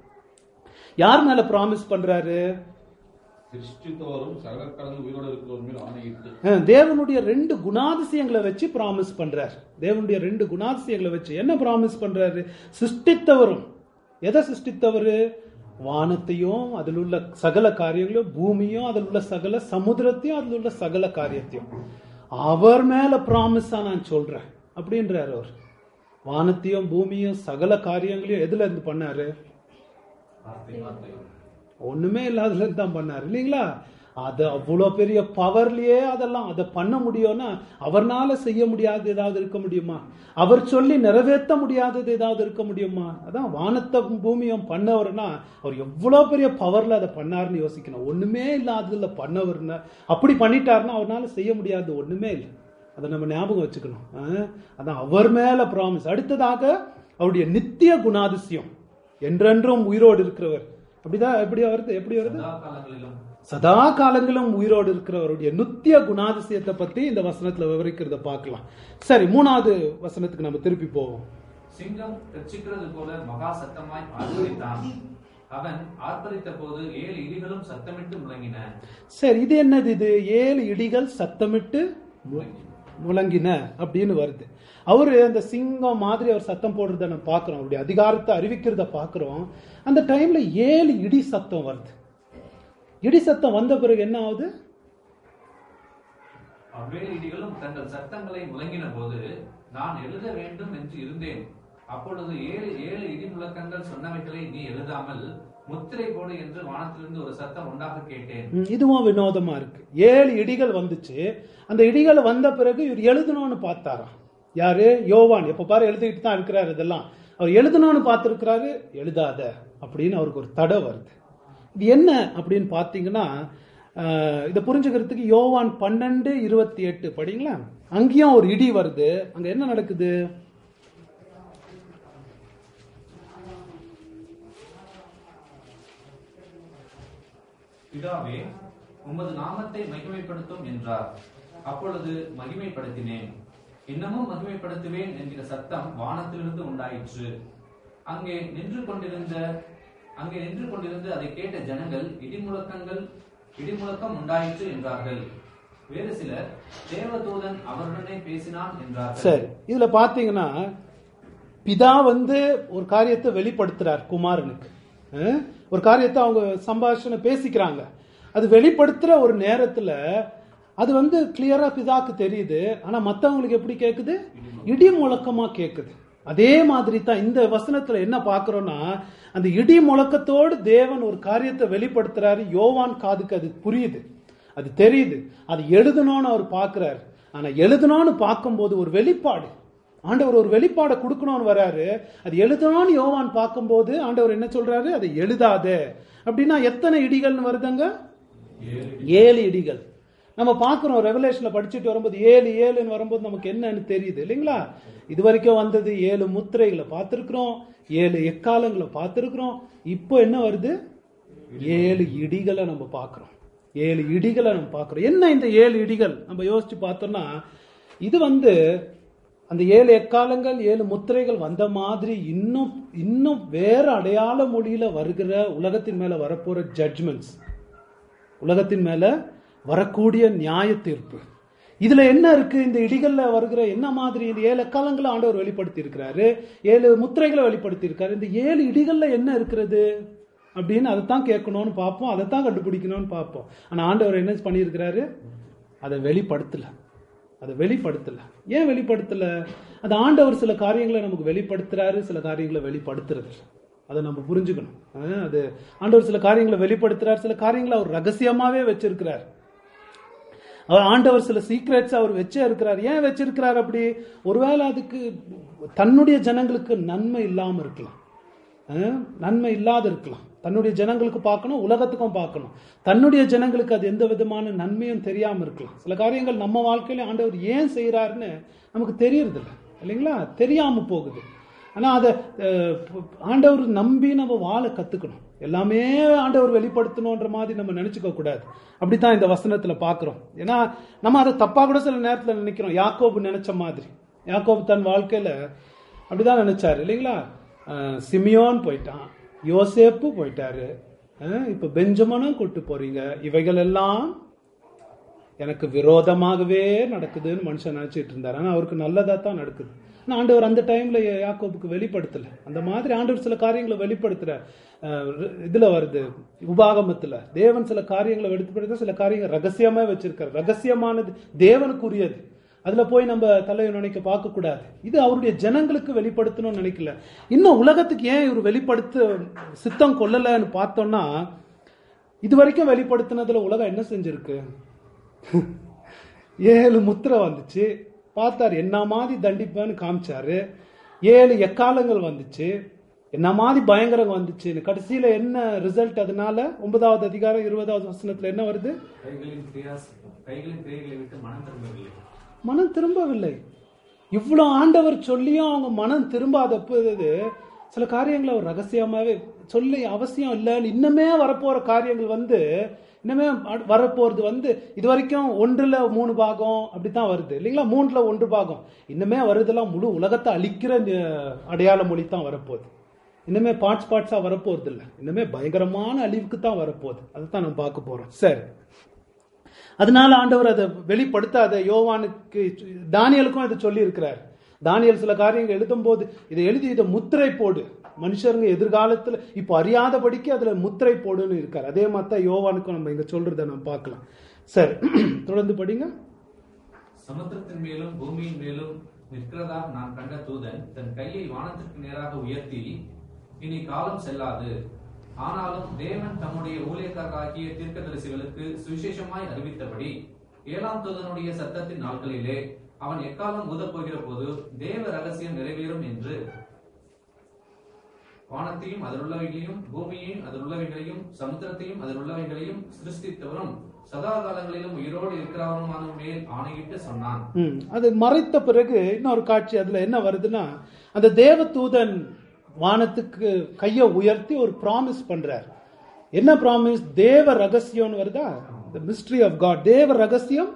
யார் மேல ப்ராமிஸ் பண்றாரு சிருஷ்டித்தோரும் சகல கடந்து உயிரோடு இருக்கிறவர் மேல் ஆணையிட்டு அஹ், தேவனுடைய ரெண்டு குணாதிசயங்களை வச்சு ப்ராமிஸ் பண்றார் தேவனுடைய ரெண்டு குணாதிசயங்களை வச்சு என்ன ப்ராமிஸ் பண்றாரு சிருஷ்டித்தவரும் எதை சிருஷ்டித்தவரு வானத்தையும் அதில் உள்ள சகல காரியங்களையும் பூமியும் அதில் உள்ள சகல சமுத்திரத்தையும் அதில் உள்ள சகல காரியத்தையும் அவர் மேல ப்ராமிஸா நான் சொல்றேன் அப்படின்றாரு அவர் வானத்தையும் பூமியும் சகல காரியங்களையும் எதுல இருந்து பண்ணாரு வார்த்தை வார்த்தை ஒண்ணுமே இல்லாததுல இருந்து தான் பண்ணாரு இல்லைங்களா அது அவ்வளோ பெரிய பவர்லயே அதெல்லாம் அதை பண்ண முடியும்னா அவர்னால செய்ய முடியாதது ஏதாவது இருக்க முடியுமா அவர் சொல்லி நிறைவேற்ற முடியாதது ஏதாவது இருக்க முடியுமா அதான் வானத்தை பூமியும் பண்ணவர்னா அவர் எவ்வளோ பெரிய பவர்ல அதை பண்ணாருன்னு யோசிக்கணும் ஒண்ணுமே இல்லாததுல பண்ணவர்னா அப்படி பண்ணிட்டாருன்னா அவர்னால செய்ய முடியாதது ஒண்ணுமே இல்லை அதை நம்ம ஞாபகம் வச்சுக்கணும் ஆ? அதான் அவர் மேல ப்ராமிஸ் அடுத்ததாக அவருடைய நித்திய குணாதிசயம் என்றென்றும் உயிரோடு இருக்கிறவர் அப்படிதான் எப்படி வருது எப்படி வருது சதா காலங்களிலும் சதா காலங்களும் உயிரோடு இருக்கிறவருடைய நித்திய குணாதிசயத்தை பத்தி இந்த வசனத்துல விவரிக்கிறத பார்க்கலாம் சரி மூணாவது வசனத்துக்கு நம்ம திருப்பி போவோம் சிங்கம் கர்ச்சிக்கிறது போல மகா சத்தமாய் ஆர்ப்பரித்தான் அவன் ஆர்ப்பரித்த போது ஏழு இடிகளும் சத்தமிட்டு முழங்கின சரி இது என்னது இது ஏழு இடிகள் சத்தமிட்டு மு- முழங்கின அப்படின்னு வருது அவரு அந்த சிங்கம் மாதிரி அவர் சத்தம் போடுறத நம்ம பார்க்கிறோம் அவருடைய அதிகாரத்தை அறிவிக்கிறத பார்க்கிறோம் அந்த டைம்ல ஏழு இடி சத்தம் வருது இடி சத்தம் வந்த பிறகு என்ன ஆகுது அவ்வேறு இடிகளும் தங்கள் சத்தங்களை முழங்கின போது நான் எழுத வேண்டும் என்று இருந்தேன் அப்பொழுது ஏழு ஏழு இடி முழக்கங்கள் சொன்னவைகளை நீ எழுதாமல் முத்திரை போடு என்று வானத்திலிருந்து ஒரு சத்தம் உண்டாக கேட்டேன் ம், இதுவும் வினோதமா இருக்கு ஏழு இடிகள் வந்துச்சு அந்த இடிகள் வந்த பிறகு இவர் எழுதணும்னு பார்த்தாராம் யாரு யோவான் எப்ப பாரு எழுதிக்கிட்டு தான் இருக்கிறாரு இதெல்லாம் அவர் எழுதணும்னு பார்த்திருக்கிறாரு எழுதாத அப்படின்னு அவருக்கு ஒரு தடை வருது இது என்ன அப்படின்னு பார்த்தீங்கன்னா ஆஹ், இதை புரிஞ்சுக்கிறதுக்கு யோவான் பன்னெண்டு இருபத்தி எட்டு படிங்களா அங்கேயும் ஒரு இடி வருது அங்க என்ன நடக்குது பிதாவே உமது நாமத்தை மகிமைப்படுத்தும் என்றார் அப்பொழுது மகிமைப்படுத்தினேன் இன்னமும் மகிமைப்படுத்துவேன் என்கிற சத்தம் வானத்திலிருந்து உண்டாயிற்று அங்கே நின்று கொண்டிருந்த அங்கே நின்று கொண்டிருந்து அதை கேட்ட ஜனங்கள் இடிமுழக்கங்கள் இடிமுழக்கம் உண்டாயிற்று என்றார்கள் வேறு சிலர் தேவதூதன் அவருடனே பேசினான் என்றார்கள் சரி இதுல பாத்தீங்கன்னா பிதா வந்து ஒரு காரியத்தை வெளிப்படுத்துறார் குமாரனுக்கு அஹ், ஒரு காரியத்தை அவங்க சம்பாஷணை பேசிக்கிறாங்க அது வெளிப்படுத்துற ஒரு நேரத்துல அது வந்து கிளியரா பிதாக்கு தெரியுது ஆனா மத்தவங்களுக்கு எப்படி கேக்குது இடி முழக்கமா கேக்குது அதே மாதிரி தான் இந்த வசனத்துல என்ன பார்க்கறோம்னா அந்த இடி முழக்கத்தோடு தேவன் ஒரு காரியத்தை வெளிப்படுத்துறாரு யோவான் காதுக்கு அது புரியுது அது தெரியுது அது எழுதணும்னு அவர் பார்க்கிறாரு ஆனா எழுதணும்னு பார்க்கும்போது ஒரு வெளிப்பாடு ஆண்டவர் ஒரு வெளிப்பாடை கொடுக்கணும்னு வராரு அது எழுதணும்னு யோவான் பார்க்கும்போது ஆண்டவர் என்ன சொல்றாரு அதை எழுதாத அப்படின்னா எத்தனை இடிகள்னு வருதுங்க ஏழு இடிகள் நம்ம பார்க்கிறோம் ரெவலேஷன்ல படிச்சுட்டு வரும்போது ஏழு ஏழுன்னு வரும்போது நமக்கு என்னன்னு தெரியுது இல்லைங்களா இது வரைக்கும் வந்தது ஏழு முத்திரைகளை பார்த்திருக்கிறோம் ஏழு எக்காலங்களை பார்த்திருக்கிறோம் இப்போ என்ன வருது ஏழு இடிகளை நம்ம பார்க்கிறோம் ஏழு இடிகளை நம்ம பார்க்கிறோம் என்ன இந்த ஏழு இடிகள் நம்ம யோசிச்சு பார்த்தோம்னா இது வந்து அந்த ஏழு எக்காலங்கள் ஏழு முத்திரைகள் வந்த மாதிரி இன்னும் இன்னும் வேற அடையாள மொழியில வருகிற உலகத்தின் மேல வரப்போற ஜட்ஜ்மெண்ட்ஸ் உலகத்தின் மேல வரக்கூடிய நியாய தீர்ப்பு இதுல என்ன இருக்கு இந்த இடிகள்ல வருகிற என்ன மாதிரி இந்த ஏழு காலங்களை ஆண்டவர் வெளிப்படுத்தி இருக்கிறாரு ஏழு முத்திரைகளை வெளிப்படுத்தி இருக்காரு இந்த ஏழு இடிகள்ல என்ன இருக்கிறது அப்படின்னு அதைத்தான் கேட்கணும்னு பார்ப்போம் அதைத்தான் கண்டுபிடிக்கணும்னு பார்ப்போம் ஆனா ஆண்டவர் என்ன பண்ணியிருக்கிறாரு அதை வெளிப்படுத்தல அதை வெளிப்படுத்தல ஏன் வெளிப்படுத்தல அது ஆண்டவர் சில காரியங்களை நமக்கு வெளிப்படுத்துறாரு சில காரியங்களை வெளிப்படுத்துறது இல்ல. அதை நம்ம புரிஞ்சுக்கணும் அஹ் அது ஆண்டவர் சில காரியங்களை வெளிப்படுத்துறாரு சில காரியங்களை அவர் ரகசியமாவே வச்சிருக்கிறார் அவர் ஆண்டவர் சில சீக்ரெட்ஸ் அவர் வச்சே இருக்கிறார் ஏன் வச்சிருக்கிறார் அப்படி ஒருவேளை அதுக்கு தன்னுடைய ஜனங்களுக்கு நன்மை இல்லாம இருக்கலாம் அஹ் நன்மை இல்லாத இருக்கலாம் தன்னுடைய ஜனங்களுக்கு பார்க்கணும் உலகத்துக்கும் பார்க்கணும் தன்னுடைய ஜனங்களுக்கு அது எந்த விதமான நன்மையும் தெரியாம இருக்கலாம் சில காரியங்கள் நம்ம வாழ்க்கையில ஆண்டவர் ஏன் செய்யறாருன்னு நமக்கு தெரியறது இல்ல இல்லைங்களா தெரியாம போகுது ஆனா அதை அஹ், ஆண்டவர் நம்பி நம்ம வாழ கத்துக்கணும் எல்லாமே ஆண்டவர் வெளிப்படுத்தணுன்ற மாதிரி நம்ம நினைச்சுக்க கூடாது அப்படித்தான் இந்த வசனத்துல பாக்குறோம் ஏன்னா நம்ம அதை தப்பா கூட சில நேரத்துல நினைக்கிறோம் யாக்கோபு நினைச்ச மாதிரி யாக்கோபு தன் வாழ்க்கையில அப்படிதான் நினைச்சாரு இல்லைங்களா அஹ், சிமியோன் போயிட்டான் யோசேப்பு போயிட்டாரு அஹ், இப்ப பெஞ்சமனும் கூட்டு போறீங்க இவைகள் எல்லாம் எனக்கு விரோதமாகவே நடக்குதுன்னு மனுஷன் நினைச்சிட்டு இருந்தார் ஆனா அவருக்கு நல்லதா தான் நடக்குது ஆனா ஆண்டவர் அந்த டைம்ல யாக்கோபுக்கு வெளிப்படுத்தல அந்த மாதிரி ஆண்டவர் சில காரியங்களை வெளிப்படுத்துற அஹ், இதுல வருது உபாகமத்துல தேவன் சில காரியங்களை வெளிப்படுத்த சில காரியங்கள் ரகசியமா வச்சிருக்காரு ரகசியமானது தேவனுக்குரியது அதுல போய் நம்ம தலையை நினைக்க பார்க்க கூடாது இது அவருடைய ஜனங்களுக்கு வெளிப்படுத்தணும்னு நினைக்கல இன்னும் உலகத்துக்கு ஏன் இவர் வெளிப்படுத்த சித்தம் கொள்ளலைன்னு பார்த்தோம்னா இது வரைக்கும் வெளிப்படுத்தினதுல உலகம் என்ன செஞ்சிருக்கு ஏழு முத்திரை வந்துச்சு பார்த்தார் என்ன மாதிரி தண்டிப்பேன்னு காமிச்சாரு ஏழு எக்காலங்கள் வந்துச்சு என்ன மாதிரி பயங்கரம் வந்துச்சுன்னு கடைசியில என்ன ரிசல்ட் அதனால ஒன்பதாவது அதிகாரம் இருபதாவது வசனத்துல என்ன வருது கைகளின் கிரியாஸ் கைகளின் கிரியைகளை விட்டு மனம் திரும்பவில்லை மனம் திரும்பவில்லை இவ்வளவு ஆண்டவர் சொல்லியும் அவங்க மனம் திரும்பாதப்பது சில காரியங்களை அவர் ரகசியமாவே சொல்லி அவசியம் இல்லைன்னு இன்னமே வரப்போற காரியங்கள் வந்து இன்னமே அ- வரப்போறது வந்து இது வரைக்கும் ஒன்றுல மூணு பாகம் அப்படித்தான் வருது இல்லைங்களா மூணுல ஒன்று பாகம் இன்னமே வருதெல்லாம் முழு உலகத்தை அழிக்கிற அஹ், அடையாள மொழி தான் வரப்போகுது இன்னுமே பார்ட்ஸ் பார்ட்ஸா வரப்போறது இல்லை இன்னுமே பயங்கரமான அழிவுக்கு தான் வரப்போகுது அதைத்தான் நம்ம பார்க்க போறோம் சரி அதனால ஆண்டவர் அதை வெளிப்படுத்தாத யோவானுக்கு தானியலுக்கும் இதை சொல்லி இருக்கிறார் தானியல் சில காரியங்கள் எழுதும்போது இதை எழுதி இதை முத்திரை போடு மனுஷருங்க எதிர்காலத்துல இப்போ அறியாதபடிக்கு அதுல முத்திரை போடுன்னு இருக்கார் அதே மாதிரி தான் யோவானுக்கும் நம்ம இங்க சொல்றதை நம்ம பார்க்கலாம் சரி தொடர்ந்து படிங்க சமுத்திரத்தின் மேலும் பூமியின் மேலும் நிற்கிறதா நான் கண்ட தூதன் தன் கையை வானத்திற்கு நேராக உயர்த்தி இனி காலம் செல்லாது ஆனாலும் தேவன் தம்முடைய ஊழியக்காரராகிய தீர்க்கதரிசிகளுக்கு சுவிசேஷமாய் அறிவித்தபடி ஏழாம் தூதனுடைய சத்தத்தின் நாட்களிலே அவன் எக்காலம் ஊதப் போகிற போது தேவ ரகசியம் நிறைவேறும் என்று வானத்தையும் அதில் உள்ளவைகளையும் பூமியையும் அதில் உள்ளவைகளையும் சமுத்திரத்தையும் அதில் உள்ளவைகளையும் சிருஷ்டித்தவரும் சதா காலங்களிலும் உயிரோடு இருக்கிறவருமான மேல் ஆணையிட்டு சொன்னான் ம், அது மறைத்த பிறகு இன்னொரு காட்சி அதுல என்ன வருதுன்னா அந்த தேவதூதன் வானத்துக்கு கையை உயர்த்தி ஒரு ப்ராமிஸ் பண்றார் என்ன ப்ராமிஸ் தேவ ரகசியம்னு வருதா த மிஸ்ட்ரி ஆஃப் காட் தேவ ரகசியம்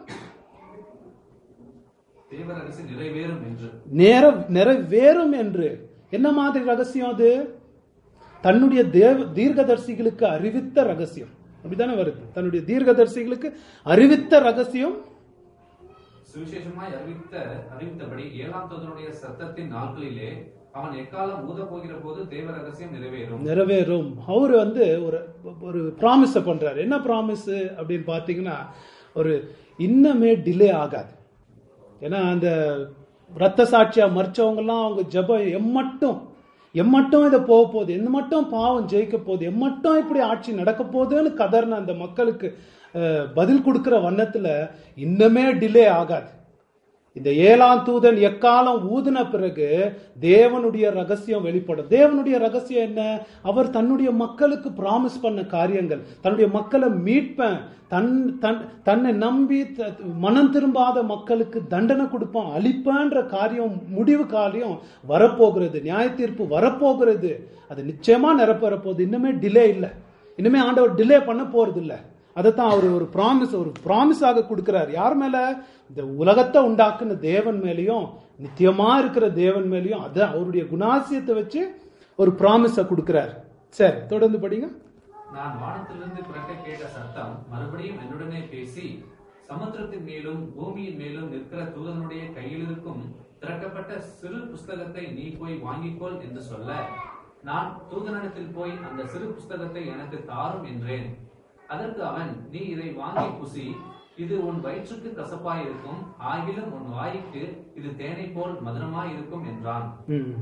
தேவ ரகசியம் நிறைவேறும் என்று நேர நிறைவேறும் என்று என்ன மாதிரி ரகசியம் அது தன்னுடைய தேவ தீர்க்கதரிசிகளுக்கு அறிவித்த ரகசியம் அப்படித்தானே வருது தன்னுடைய தீர்க்கதரிசிகளுக்கு அறிவித்த ரகசியம் சுவிசேஷமாய் அறிவித்த அறிவித்தபடி ஏழாம் தூதனுடைய சத்தத்தின் நாட்களிலே அவன் எக்காலம் ஊத போகிற போது தேவ ரகசியம் நிறைவேறும் நிறைவேறும் அவர் வந்து ஒரு ஒரு ப்ராமிஸ பண்றாரு என்ன ப்ராமிஸ் அப்படின்னு பார்த்தீங்கன்னா ஒரு இன்னமே டிலே ஆகாது ஏன்னா அந்த ரத்த சாட்சியா மறிச்சவங்கலாம் அவங்க ஜெபம் எம்மட்டும் எம்மட்டும் இதை போக போகுது எந்த மட்டும் பாவம் ஜெயிக்க போகுது எம்மட்டும் இப்படி ஆட்சி நடக்க போகுதுன்னு கதர்ன அந்த மக்களுக்கு அஹ், பதில் கொடுக்கிற வண்ணத்துல இன்னமே டிலே ஆகாது இந்த ஏழாம் தூதன் எக்காலம் ஊதின பிறகு தேவனுடைய ரகசியம் வெளிப்படும் தேவனுடைய ரகசியம் என்ன அவர் தன்னுடைய மக்களுக்கு பிராமிஸ் பண்ண காரியங்கள் தன்னுடைய மக்களை மீட்பேன் தன் தன் தன்னை நம்பி த- மனம் திரும்பாத மக்களுக்கு தண்டனை கொடுப்பான் அழிப்பேன்ற காரியம் முடிவு காரியம் வரப்போகிறது நியாய தீர்ப்பு வரப்போகிறது அது நிச்சயமா நிரப்பெற போகுது இன்னுமே டிலே இல்லை இனிமே ஆண்டவர் டிலே பண்ண போறது இல்ல அதைத்தான் அவர் ஒரு ப்ராமிஸ் ஒரு ப்ராமிஸாக கொடுக்கிறார் யார் மேல இந்த உலகத்தை உண்டாக்குன தேவன் மேலயும் நித்தியமா இருக்கிற தேவன் மேலயும் அது அவருடைய குணாசியத்தை வச்சு ஒரு ப்ராமிஸ கொடுக்கிறார் சரி தொடர்ந்து படிங்க நான் வானத்திலிருந்து பிறக்க கேட்ட சத்தம் மறுபடியும் என்னுடனே பேசி சமுத்திரத்தின் மேலும் பூமியின் மேலும் நிற்கிற தூதனுடைய கையில் இருக்கும் திறக்கப்பட்ட சிறு புஸ்தகத்தை நீ போய் வாங்கிக்கொள் என்று சொல்ல நான் தூதனிடத்தில் போய் அந்த சிறு புஸ்தகத்தை எனக்கு தாரும் என்றேன் அதற்கு அவன் நீ இதை வாங்கி புசி இது உன் வயிற்றுக்கு கசப்பாய் இருக்கும் ஆகிலும் உன் வாய்க்கு இது தேனை போல் மதுரமாய் இருக்கும் என்றான் ம்.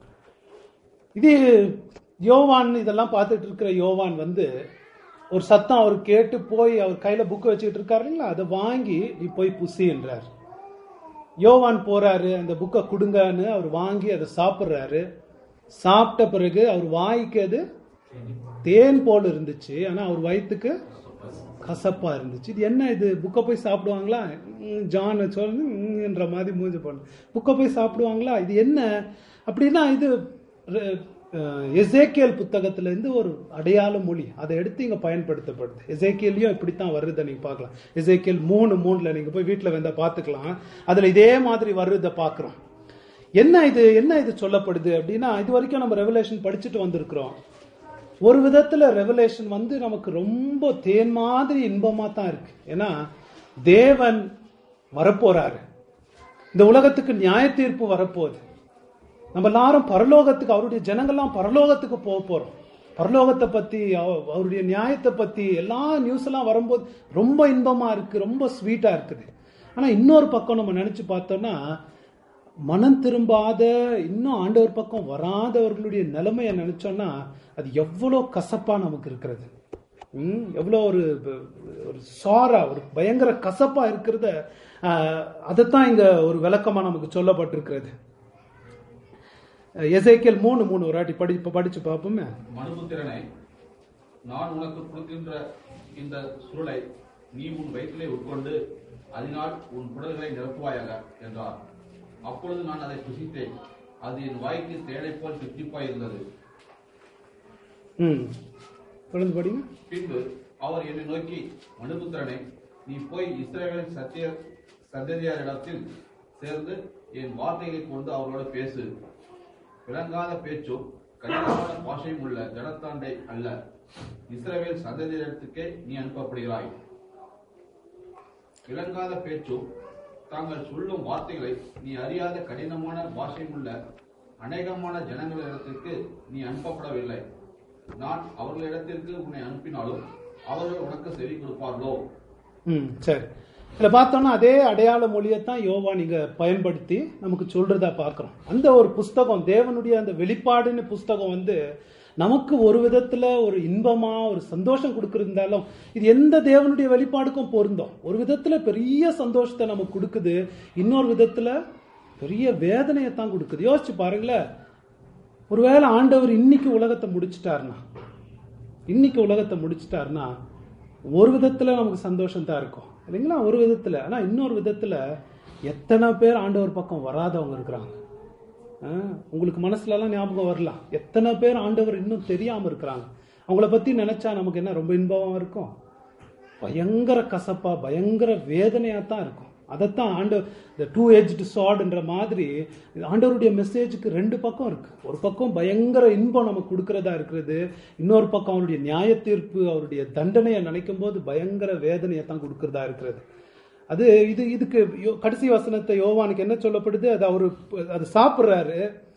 இது யோவான் இதெல்லாம் பார்த்துட்டு இருக்கிற யோவான் வந்து ஒரு சத்தம் அவர் கேட்டு போய் அவர் கையில புக் வச்சுக்கிட்டு இருக்காரு இல்லைங்களா அதை வாங்கி நீ போய் புசி என்றார் யோவான் போறாரு அந்த புக்கை கொடுங்கன்னு அவர் வாங்கி அதை சாப்பிட்றாரு சாப்பிட்ட பிறகு அவர் வாய்க்கு அது தேன் போல் இருந்துச்சு ஆனா அவர் வயிற்றுக்கு கசப்பா இருந்துச்சு இது என்ன இது புக்கை போய் சாப்பிடுவாங்களா ம், ஜான் சொல்லு ம், என்ற மாதிரி மூஞ்சி பண்ணு புக்கை போய் சாப்பிடுவாங்களா இது என்ன அப்படின்னா இது ர- அஹ், எசேக்கியேல் புத்தகத்துல இருந்து ஒரு அடையாள மொழி அதை எடுத்து இங்க பயன்படுத்தப்படுது எசேக்கியல்லையும் இப்படித்தான் வருதை நீங்க பார்க்கலாம் எசேக்கியல் மூணு மூணுல நீங்க போய் வீட்டுல வந்தா பார்த்துக்கலாம் அதுல இதே மாதிரி வருதை பார்க்கிறோம் என்ன இது என்ன இது சொல்லப்படுது அப்படின்னா இது வரைக்கும் நம்ம ரெவலேஷன் படிச்சுட்டு வந்திருக்கிறோம் ஒரு விதத்துல ரெவலேஷன் வந்து நமக்கு ரொம்ப தேன் மாதிரி இன்பமா தான் இருக்கு ஏன்னா தேவன் வரப்போறாரு இந்த உலகத்துக்கு நியாய தீர்ப்பு வரப்போகுது நம்ம எல்லாரும் பரலோகத்துக்கு அவருடைய ஜனங்கள்லாம் பரலோகத்துக்கு போக போறோம் பரலோகத்தை பத்தி அவ- அவருடைய நியாயத்தை பத்தி எல்லா நியூஸ் எல்லாம் வரும்போது ரொம்ப இன்பமா இருக்கு ரொம்ப ஸ்வீட்டா இருக்குது ஆனா இன்னொரு பக்கம் நம்ம நினைச்சு பார்த்தோம்னா மனம் திரும்பாத இன்னும் ஆண்டவர் பக்கம் வராதவர்களுடைய நிலைமையை நினைச்சோம்னா அது எவ்வளோ கசப்பா நமக்கு இருக்கிறது ம், எவ்வளோ ஒரு ஒரு சாரா ஒரு பயங்கர கசப்பா இருக்கிறத ஆஹ், அதைத்தான் இங்க ஒரு விளக்கமா நமக்கு சொல்லப்பட்டிருக்கிறது எசேக்கியல் மூணு மூணு ஒரு வாட்டி படி இப்ப படிச்சு பார்ப்போமே மனுபுத்திரனை நான் உனக்கு கொடுக்கின்ற இந்த சுருளை நீ உன் வயிற்றிலே உட்கொண்டு அதனால் உன் குடல்களை நிரப்புவாயாக என்றார் அப்பொழுது நான் அதை புசித்தேன் அது என் வாய்க்கு தேனை போல் தித்திப்பாய் இருந்தது ம் தொடர்ந்து படிங்க பின்பு அவர் என்னை நோக்கி மனுபுத்திரனை நீ போய் இஸ்ரவேலின் சத்திய சந்ததியாரிடத்தில் சேர்ந்து என் வார்த்தைகளை கொண்டு அவர்களோடு பேசு விளங்காத பேச்சும் கடினமான பாஷையும் உள்ள ஜனத்தாண்டை அல்ல இஸ்ரவேல் சந்ததியிடத்துக்கே நீ அனுப்பப்படுகிறாய் விளங்காத பேச்சும் தாங்கள் சொல்லும் வார்த்தைகளை நீ அறியாத கடினமான பாஷையும் உள்ள அநேகமான ஜனங்களிடத்திற்கு நீ அனுப்பப்படவில்லை நான் அவர்களிடத்திற்கு உன்னை அனுப்பினாலும் அவர்கள் உனக்கு செவி கொடுப்பார்களோ ம் சரி இதில் பார்த்தோம்னா அதே அடையாள மொழியைத்தான் யோவா நீங்க பயன்படுத்தி நமக்கு சொல்றதா பார்க்கிறோம் அந்த ஒரு புஸ்தகம் தேவனுடைய அந்த வெளிப்பாடுன்னு புஸ்தகம் வந்து நமக்கு ஒரு விதத்துல ஒரு இன்பமா ஒரு சந்தோஷம் கொடுக்கறதாலும் இது எந்த தேவனுடைய வெளிப்பாடுக்கும் பொருந்தும் ஒரு விதத்துல பெரிய சந்தோஷத்தை நமக்கு கொடுக்குது இன்னொரு விதத்துல பெரிய வேதனையை தான் கொடுக்குது யோசிச்சு பாருங்களேன் ஒருவேளை ஆண்டவர் இன்னைக்கு உலகத்தை முடிச்சிட்டாருன்னா இன்னைக்கு உலகத்தை முடிச்சிட்டாருன்னா ஒரு விதத்துல நமக்கு சந்தோஷம் தான் இருக்கும் இல்லைங்களா ஒரு விதத்துல ஆனா இன்னொரு விதத்துல எத்தனை பேர் ஆண்டவர் பக்கம் வராதவங்க இருக்கிறாங்க ஆ, உங்களுக்கு மனசுல எல்லாம் ஞாபகம் வரலாம் எத்தனை பேர் ஆண்டவர் இன்னும் தெரியாம இருக்கிறாங்க அவங்கள பத்தி நினைச்சா நமக்கு என்ன ரொம்ப இன்பமா இருக்கும் பயங்கர கசப்பா பயங்கர வேதனையா தான் இருக்கும் அதைத்தான் ஆண்டு இந்த டூ எஜ்டு சாட்ன்ற மாதிரி ஆண்டவருடைய மெசேஜுக்கு ரெண்டு பக்கம் இருக்கு ஒரு பக்கம் பயங்கர இன்பம் நமக்கு கொடுக்கறதா இருக்கிறது இன்னொரு பக்கம் அவருடைய நியாய தீர்ப்பு அவருடைய தண்டனையை நினைக்கும் போது பயங்கர வேதனையை தான் கொடுக்கறதா இருக்கிறது அது இது இதுக்கு யோ- கடைசி வசனத்தை யோவானுக்கு என்ன சொல்லப்படுது அது அவரு அது சாப்பிட்றாரு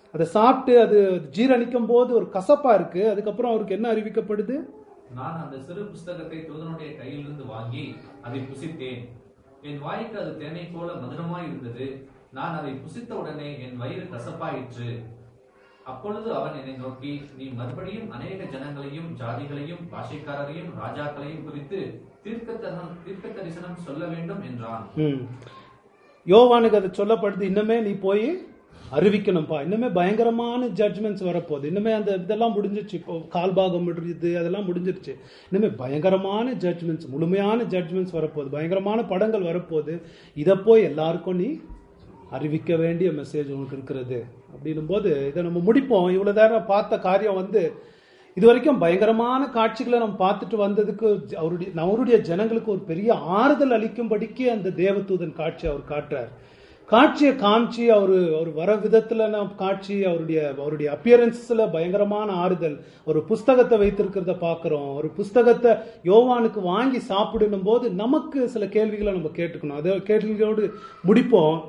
அதை சாப்பிட்டு அது ஜீரணிக்கும் போது ஒரு கசப்பா இருக்கு அதுக்கப்புறம் அவருக்கு என்ன அறிவிக்கப்படுது நான் அந்த சிறு புஸ்தகத்தை தூதனுடைய கையிலிருந்து வாங்கி அதை புசித்தேன் என் வாய்க்கு அது தேனை போல மதுரமாய் இருந்தது நான் அதை புசித்த உடனே என் வயிறு கசப்பாயிற்று அப்பொழுது அவன் என்னை நோக்கி நீ மறுபடியும் அநேக ஜனங்களையும் ஜாதிகளையும் பாஷைக்காரரையும் ராஜாக்களையும் குறித்து தீர்க்க தீர்க்க தரிசனம் சொல்ல வேண்டும் என்றான் ம். யோவானுக்கு அது சொல்லப்படுது இன்னுமே நீ போய் அறிவிக்கணும்ப்பா இன்னுமே பயங்கரமான ஜட்ஜ்மெண்ட்ஸ் வரப்போகுது இன்னுமே அந்த இதெல்லாம் முடிஞ்சிருச்சு இப்போ கால்பாகம் முடியுது அதெல்லாம் முடிஞ்சிருச்சு இன்னுமே பயங்கரமான ஜட்ஜ்மெண்ட்ஸ் முழுமையான ஜட்ஜ்மெண்ட்ஸ் வரப்போகுது பயங்கரமான படங்கள் வரப்போகுது இதை போய் எல்லாருக்கும் நீ அறிவிக்க வேண்டிய மெசேஜ் உனக்கு இருக்கிறது அப்படின்னும் போது இதை நம்ம முடிப்போம் இவ்வளவு நேரம் பார்த்த காரியம் வந்து இது வரைக்கும் பயங்கரமான காட்சிகளை நம்ம பார்த்துட்டு வந்ததுக்கு அவருடைய அவருடைய ஜனங்களுக்கு ஒரு பெரிய ஆறுதல் அளிக்கும்படிக்கு அந்த தேவதூதன் காட்சி அவர் காட்டுறார் காட்சியை காமிச்சு அவரு அவர் வர விதத்துல நம்ம காட்சி அவருடைய அவருடைய அப்பியரன்ஸ்ல பயங்கரமான ஆறுதல் ஒரு புஸ்தகத்தை வைத்திருக்கிறத பார்க்கிறோம் ஒரு புஸ்தகத்தை யோவானுக்கு வாங்கி சாப்பிடணும் போது நமக்கு சில கேள்விகளை நம்ம கேட்டுக்கணும் அதை கேள்விகளோடு முடிப்போம்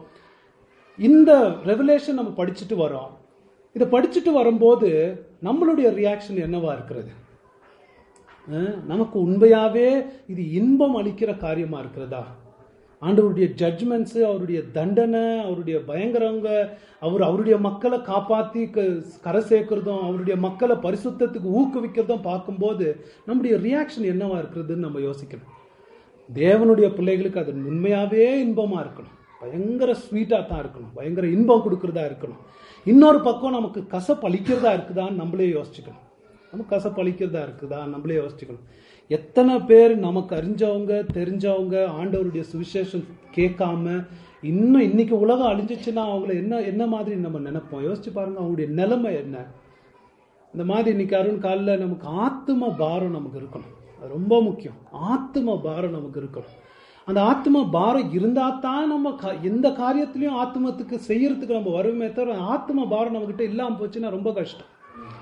இந்த ரெவலேஷன் நம்ம படிச்சுட்டு வரோம் இதை படிச்சுட்டு வரும்போது நம்மளுடைய ரியாக்ஷன் என்னவா இருக்கிறது அஹ், நமக்கு உண்மையாவே இது இன்பம் அளிக்கிற காரியமா இருக்கிறதா ஆண்டவருடைய ஜட்ஜ்மெண்ட்ஸ் அவருடைய தண்டனை அவருடைய பயங்கரங்க அவர் அவருடைய மக்களை காப்பாத்தி க- கரை சேர்க்கிறதும் அவருடைய மக்களை பரிசுத்தத்துக்கு ஊக்குவிக்கிறதும் பார்க்கும்போது நம்முடைய ரியாக்ஷன் என்னவா இருக்கிறதுன்னு நம்ம யோசிக்கணும் தேவனுடைய பிள்ளைகளுக்கு அது உண்மையாவே இன்பமா இருக்கணும் பயங்கர ஸ்வீட்டா தான் இருக்கணும் பயங்கர இன்பம் கொடுக்கறதா இருக்கணும் இன்னொரு பக்கம் நமக்கு கசப்பு அளிக்கிறதா இருக்குதான்னு நம்மளே யோசிச்சுக்கணும் நமக்கு கசப்பு அளிக்கிறதா இருக்குதா நம்மளே யோசிச்சுக்கணும் எத்தனை பேர் நமக்கு அறிஞ்சவங்க தெரிஞ்சவங்க ஆண்டவருடைய சுவிசேஷம் கேட்காம இன்னும் இன்னைக்கு உலகம் அழிஞ்சிச்சுன்னா அவங்கள என்ன என்ன மாதிரி நம்ம நினைப்போம் யோசிச்சு பாருங்க அவங்களுடைய நிலைமை என்ன இந்த மாதிரி இன்னைக்கு அருண் காலைல நமக்கு ஆத்ம பாரம் நமக்கு இருக்கணும் அது ரொம்ப முக்கியம் ஆத்ம பாரம் நமக்கு இருக்கணும் அந்த ஆத்ம பாரம் இருந்தா தான் நம்ம கா- எந்த காரியத்திலையும் ஆத்மத்துக்கு செய்யறதுக்கு நம்ம வருமே தவிர ஆத்ம பாரம் நம்ம கிட்ட இல்லாம போச்சுன்னா ரொம்ப கஷ்டம்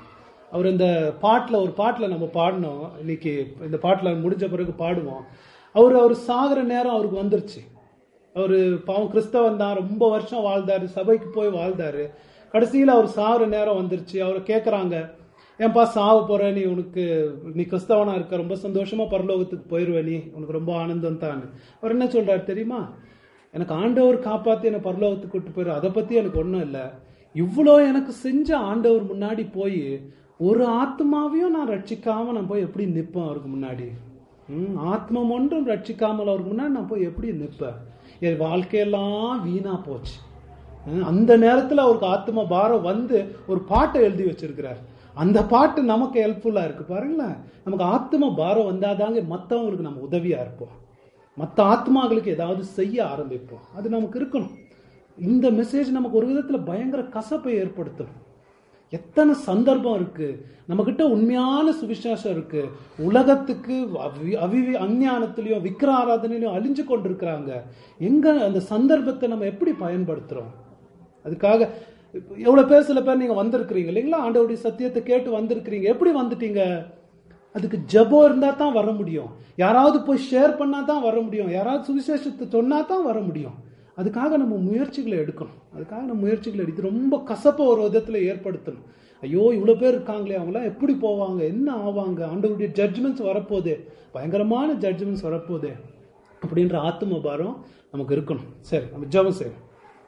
அவர் இந்த பாட்டில் ஒரு பாட்டில் நம்ம பாடினோம் இன்னைக்கு இந்த பாட்டில் முடிஞ்ச பிறகு பாடுவோம் அவர் அவர் சாகிற நேரம் அவருக்கு வந்துருச்சு அவர் பாவம் கிறிஸ்தவன் தான் ரொம்ப வருஷம் வாழ்ந்தாரு சபைக்கு போய் வாழ்ந்தாரு கடைசியில் அவர் சாகுற நேரம் வந்துருச்சு அவரை கேட்குறாங்க ஏன்பா சாவ போற நீ உனக்கு நீ கிறிஸ்தவனா இருக்க ரொம்ப சந்தோஷமா பரலோகத்துக்கு போயிருவ நீ உனக்கு ரொம்ப ஆனந்தம் தான் அவர் என்ன சொல்றாரு தெரியுமா எனக்கு ஆண்டவர் காப்பாத்தி என்னை பரலோகத்துக்கு கூட்டு போயிரு அதை பத்தி எனக்கு ஒன்றும் இல்லை இவ்வளோ எனக்கு செஞ்ச ஆண்டவர் முன்னாடி போய் ஒரு ஆத்மாவையும் நான் ரட்சிக்காம நான் போய் எப்படி நிற்பேன் அவருக்கு முன்னாடி ம், ஆத்மம் ஒன்றும் ரட்சிக்காமல் அவருக்கு முன்னாடி நான் போய் எப்படி நிற்பேன் என் வாழ்க்கையெல்லாம் வீணா போச்சு ம், அந்த நேரத்தில் அவருக்கு ஆத்ம பாரம் வந்து ஒரு பாட்டை எழுதி வச்சிருக்கிறார் அந்த பாட்டு நமக்கு ஹெல்ப்ஃபுல்லா இருக்கு பாருங்களேன் நமக்கு ஆத்ம பாரம் வந்தாதாங்க மற்றவங்களுக்கு நம்ம உதவியா இருப்போம் மற்ற ஆத்மாக்களுக்கு ஏதாவது செய்ய ஆரம்பிப்போம் அது நமக்கு இருக்கணும் இந்த மெசேஜ் நமக்கு ஒரு விதத்துல பயங்கர கசப்பை ஏற்படுத்தணும் எத்தனை சந்தர்ப்பம் இருக்கு நம்ம கிட்ட உண்மையான சுவிசேஷம் இருக்கு உலகத்துக்கு அவி- அவி அஞ்ஞானத்திலையும் விக்கிர ஆராதனையிலும் அழிஞ்சு கொண்டிருக்கிறாங்க எங்க அந்த சந்தர்ப்பத்தை நம்ம எப்படி பயன்படுத்துறோம் அதுக்காக எவ்வளவு பேர் சில பேர் நீங்க வந்திருக்கிறீங்க இல்லைங்களா ஆண்டவருடைய சத்தியத்தை கேட்டு வந்திருக்கிறீங்க எப்படி வந்துட்டீங்க அதுக்கு ஜெபம் இருந்தா தான் வர முடியும் யாராவது போய் ஷேர் பண்ணா தான் வர முடியும் யாராவது சுவிசேஷத்தை சொன்னா தான் வர முடியும் அதுக்காக நம்ம முயற்சிகளை எடுக்கணும் அதுக்காக நம்ம முயற்சிகளை எடுத்து ரொம்ப கசப்பை ஒரு விதத்துல ஏற்படுத்தணும் ஐயோ இவ்வளவு பேர் இருக்காங்களே அவங்களாம் எப்படி போவாங்க என்ன ஆவாங்க ஆண்டவருடைய ஜட்ஜ்மெண்ட்ஸ் வரப்போகுது பயங்கரமான ஜட்ஜ்மெண்ட்ஸ் வரப்போகுது அப்படின்ற ஆத்ம பாரம் நமக்கு இருக்கணும் சரி நம்ம ஜெபம் செய்வோம்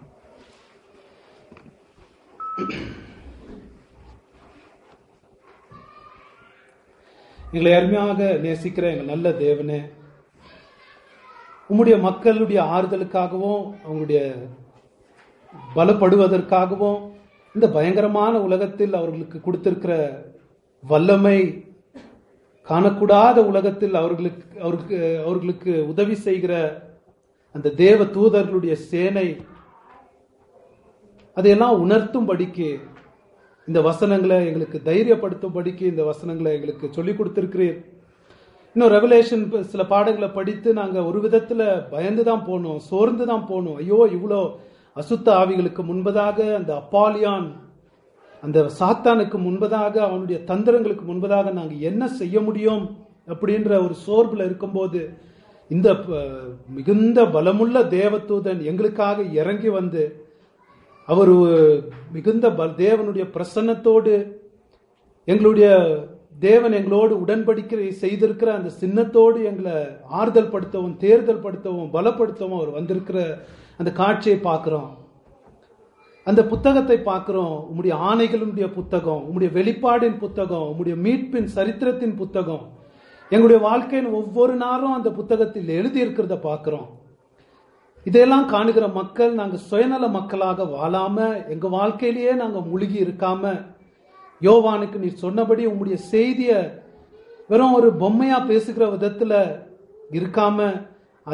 எங்களை அருமையாக நேசிக்கிற எங்கள் நல்ல தேவனே உம்முடைய மக்களுடைய ஆறுதலுக்காகவும் அவங்களுடைய பலப்படுவதற்காகவும் இந்த பயங்கரமான உலகத்தில் அவர்களுக்கு கொடுத்திருக்கிற வல்லமை காணக்கூடாத உலகத்தில் அவர்களுக்கு அவருக்கு அவர்களுக்கு உதவி செய்கிற அந்த தேவ தூதர்களுடைய சேனை அதையெல்லாம் உணர்த்தும்படிக்கு இந்த வசனங்களை எங்களுக்கு தைரியப்படுத்தும்படிக்கு இந்த வசனங்களை எங்களுக்கு சொல்லி கொடுத்திருக்கிறீர் இன்னும் ரெவலேஷன் சில பாடங்களை படித்து நாங்க ஒரு விதத்துல பயந்து தான் போனோம் சோர்ந்து தான் போனோம் ஐயோ இவ்வளோ அசுத்த ஆவிகளுக்கு முன்பதாக அந்த அப்பாலியான் அந்த சாத்தானுக்கு முன்பதாக அவனுடைய தந்திரங்களுக்கு முன்பதாக நாங்க என்ன செய்ய முடியும் அப்படின்ற ஒரு சோர்வுல இருக்கும்போது இந்த ப- மிகுந்த பலமுள்ள தேவதூதன் எங்களுக்காக இறங்கி வந்து அவர் மிகுந்த பல் தேவனுடைய பிரசன்னத்தோடு எங்களுடைய தேவன் எங்களோடு உடன்படிக்கை செய்திருக்கிற அந்த சின்னத்தோடு எங்களை ஆறுதல் படுத்தவும் தேர்தல் படுத்தவும் பலப்படுத்தவும் அவர் வந்திருக்கிற அந்த காட்சியை பார்க்கிறோம் அந்த புத்தகத்தை பார்க்கிறோம் உம்முடைய ஆணைகளுடைய புத்தகம் உம்முடைய வெளிப்பாடின் புத்தகம் உம்முடைய மீட்பின் சரித்திரத்தின் புத்தகம் எங்களுடைய வாழ்க்கையின் ஒவ்வொரு நாளும் அந்த புத்தகத்தில் எழுதி இருக்கிறத பார்க்கிறோம் இதையெல்லாம் காணுகிற மக்கள் நாங்க சுயநல மக்களாக வாழாம எங்க வாழ்க்கையிலேயே நாங்க முழுகி இருக்காம யோவானுக்கு நீ சொன்னபடி உம்முடைய செய்திய வெறும் ஒரு பொம்மையா பேசுகிற விதத்துல இருக்காம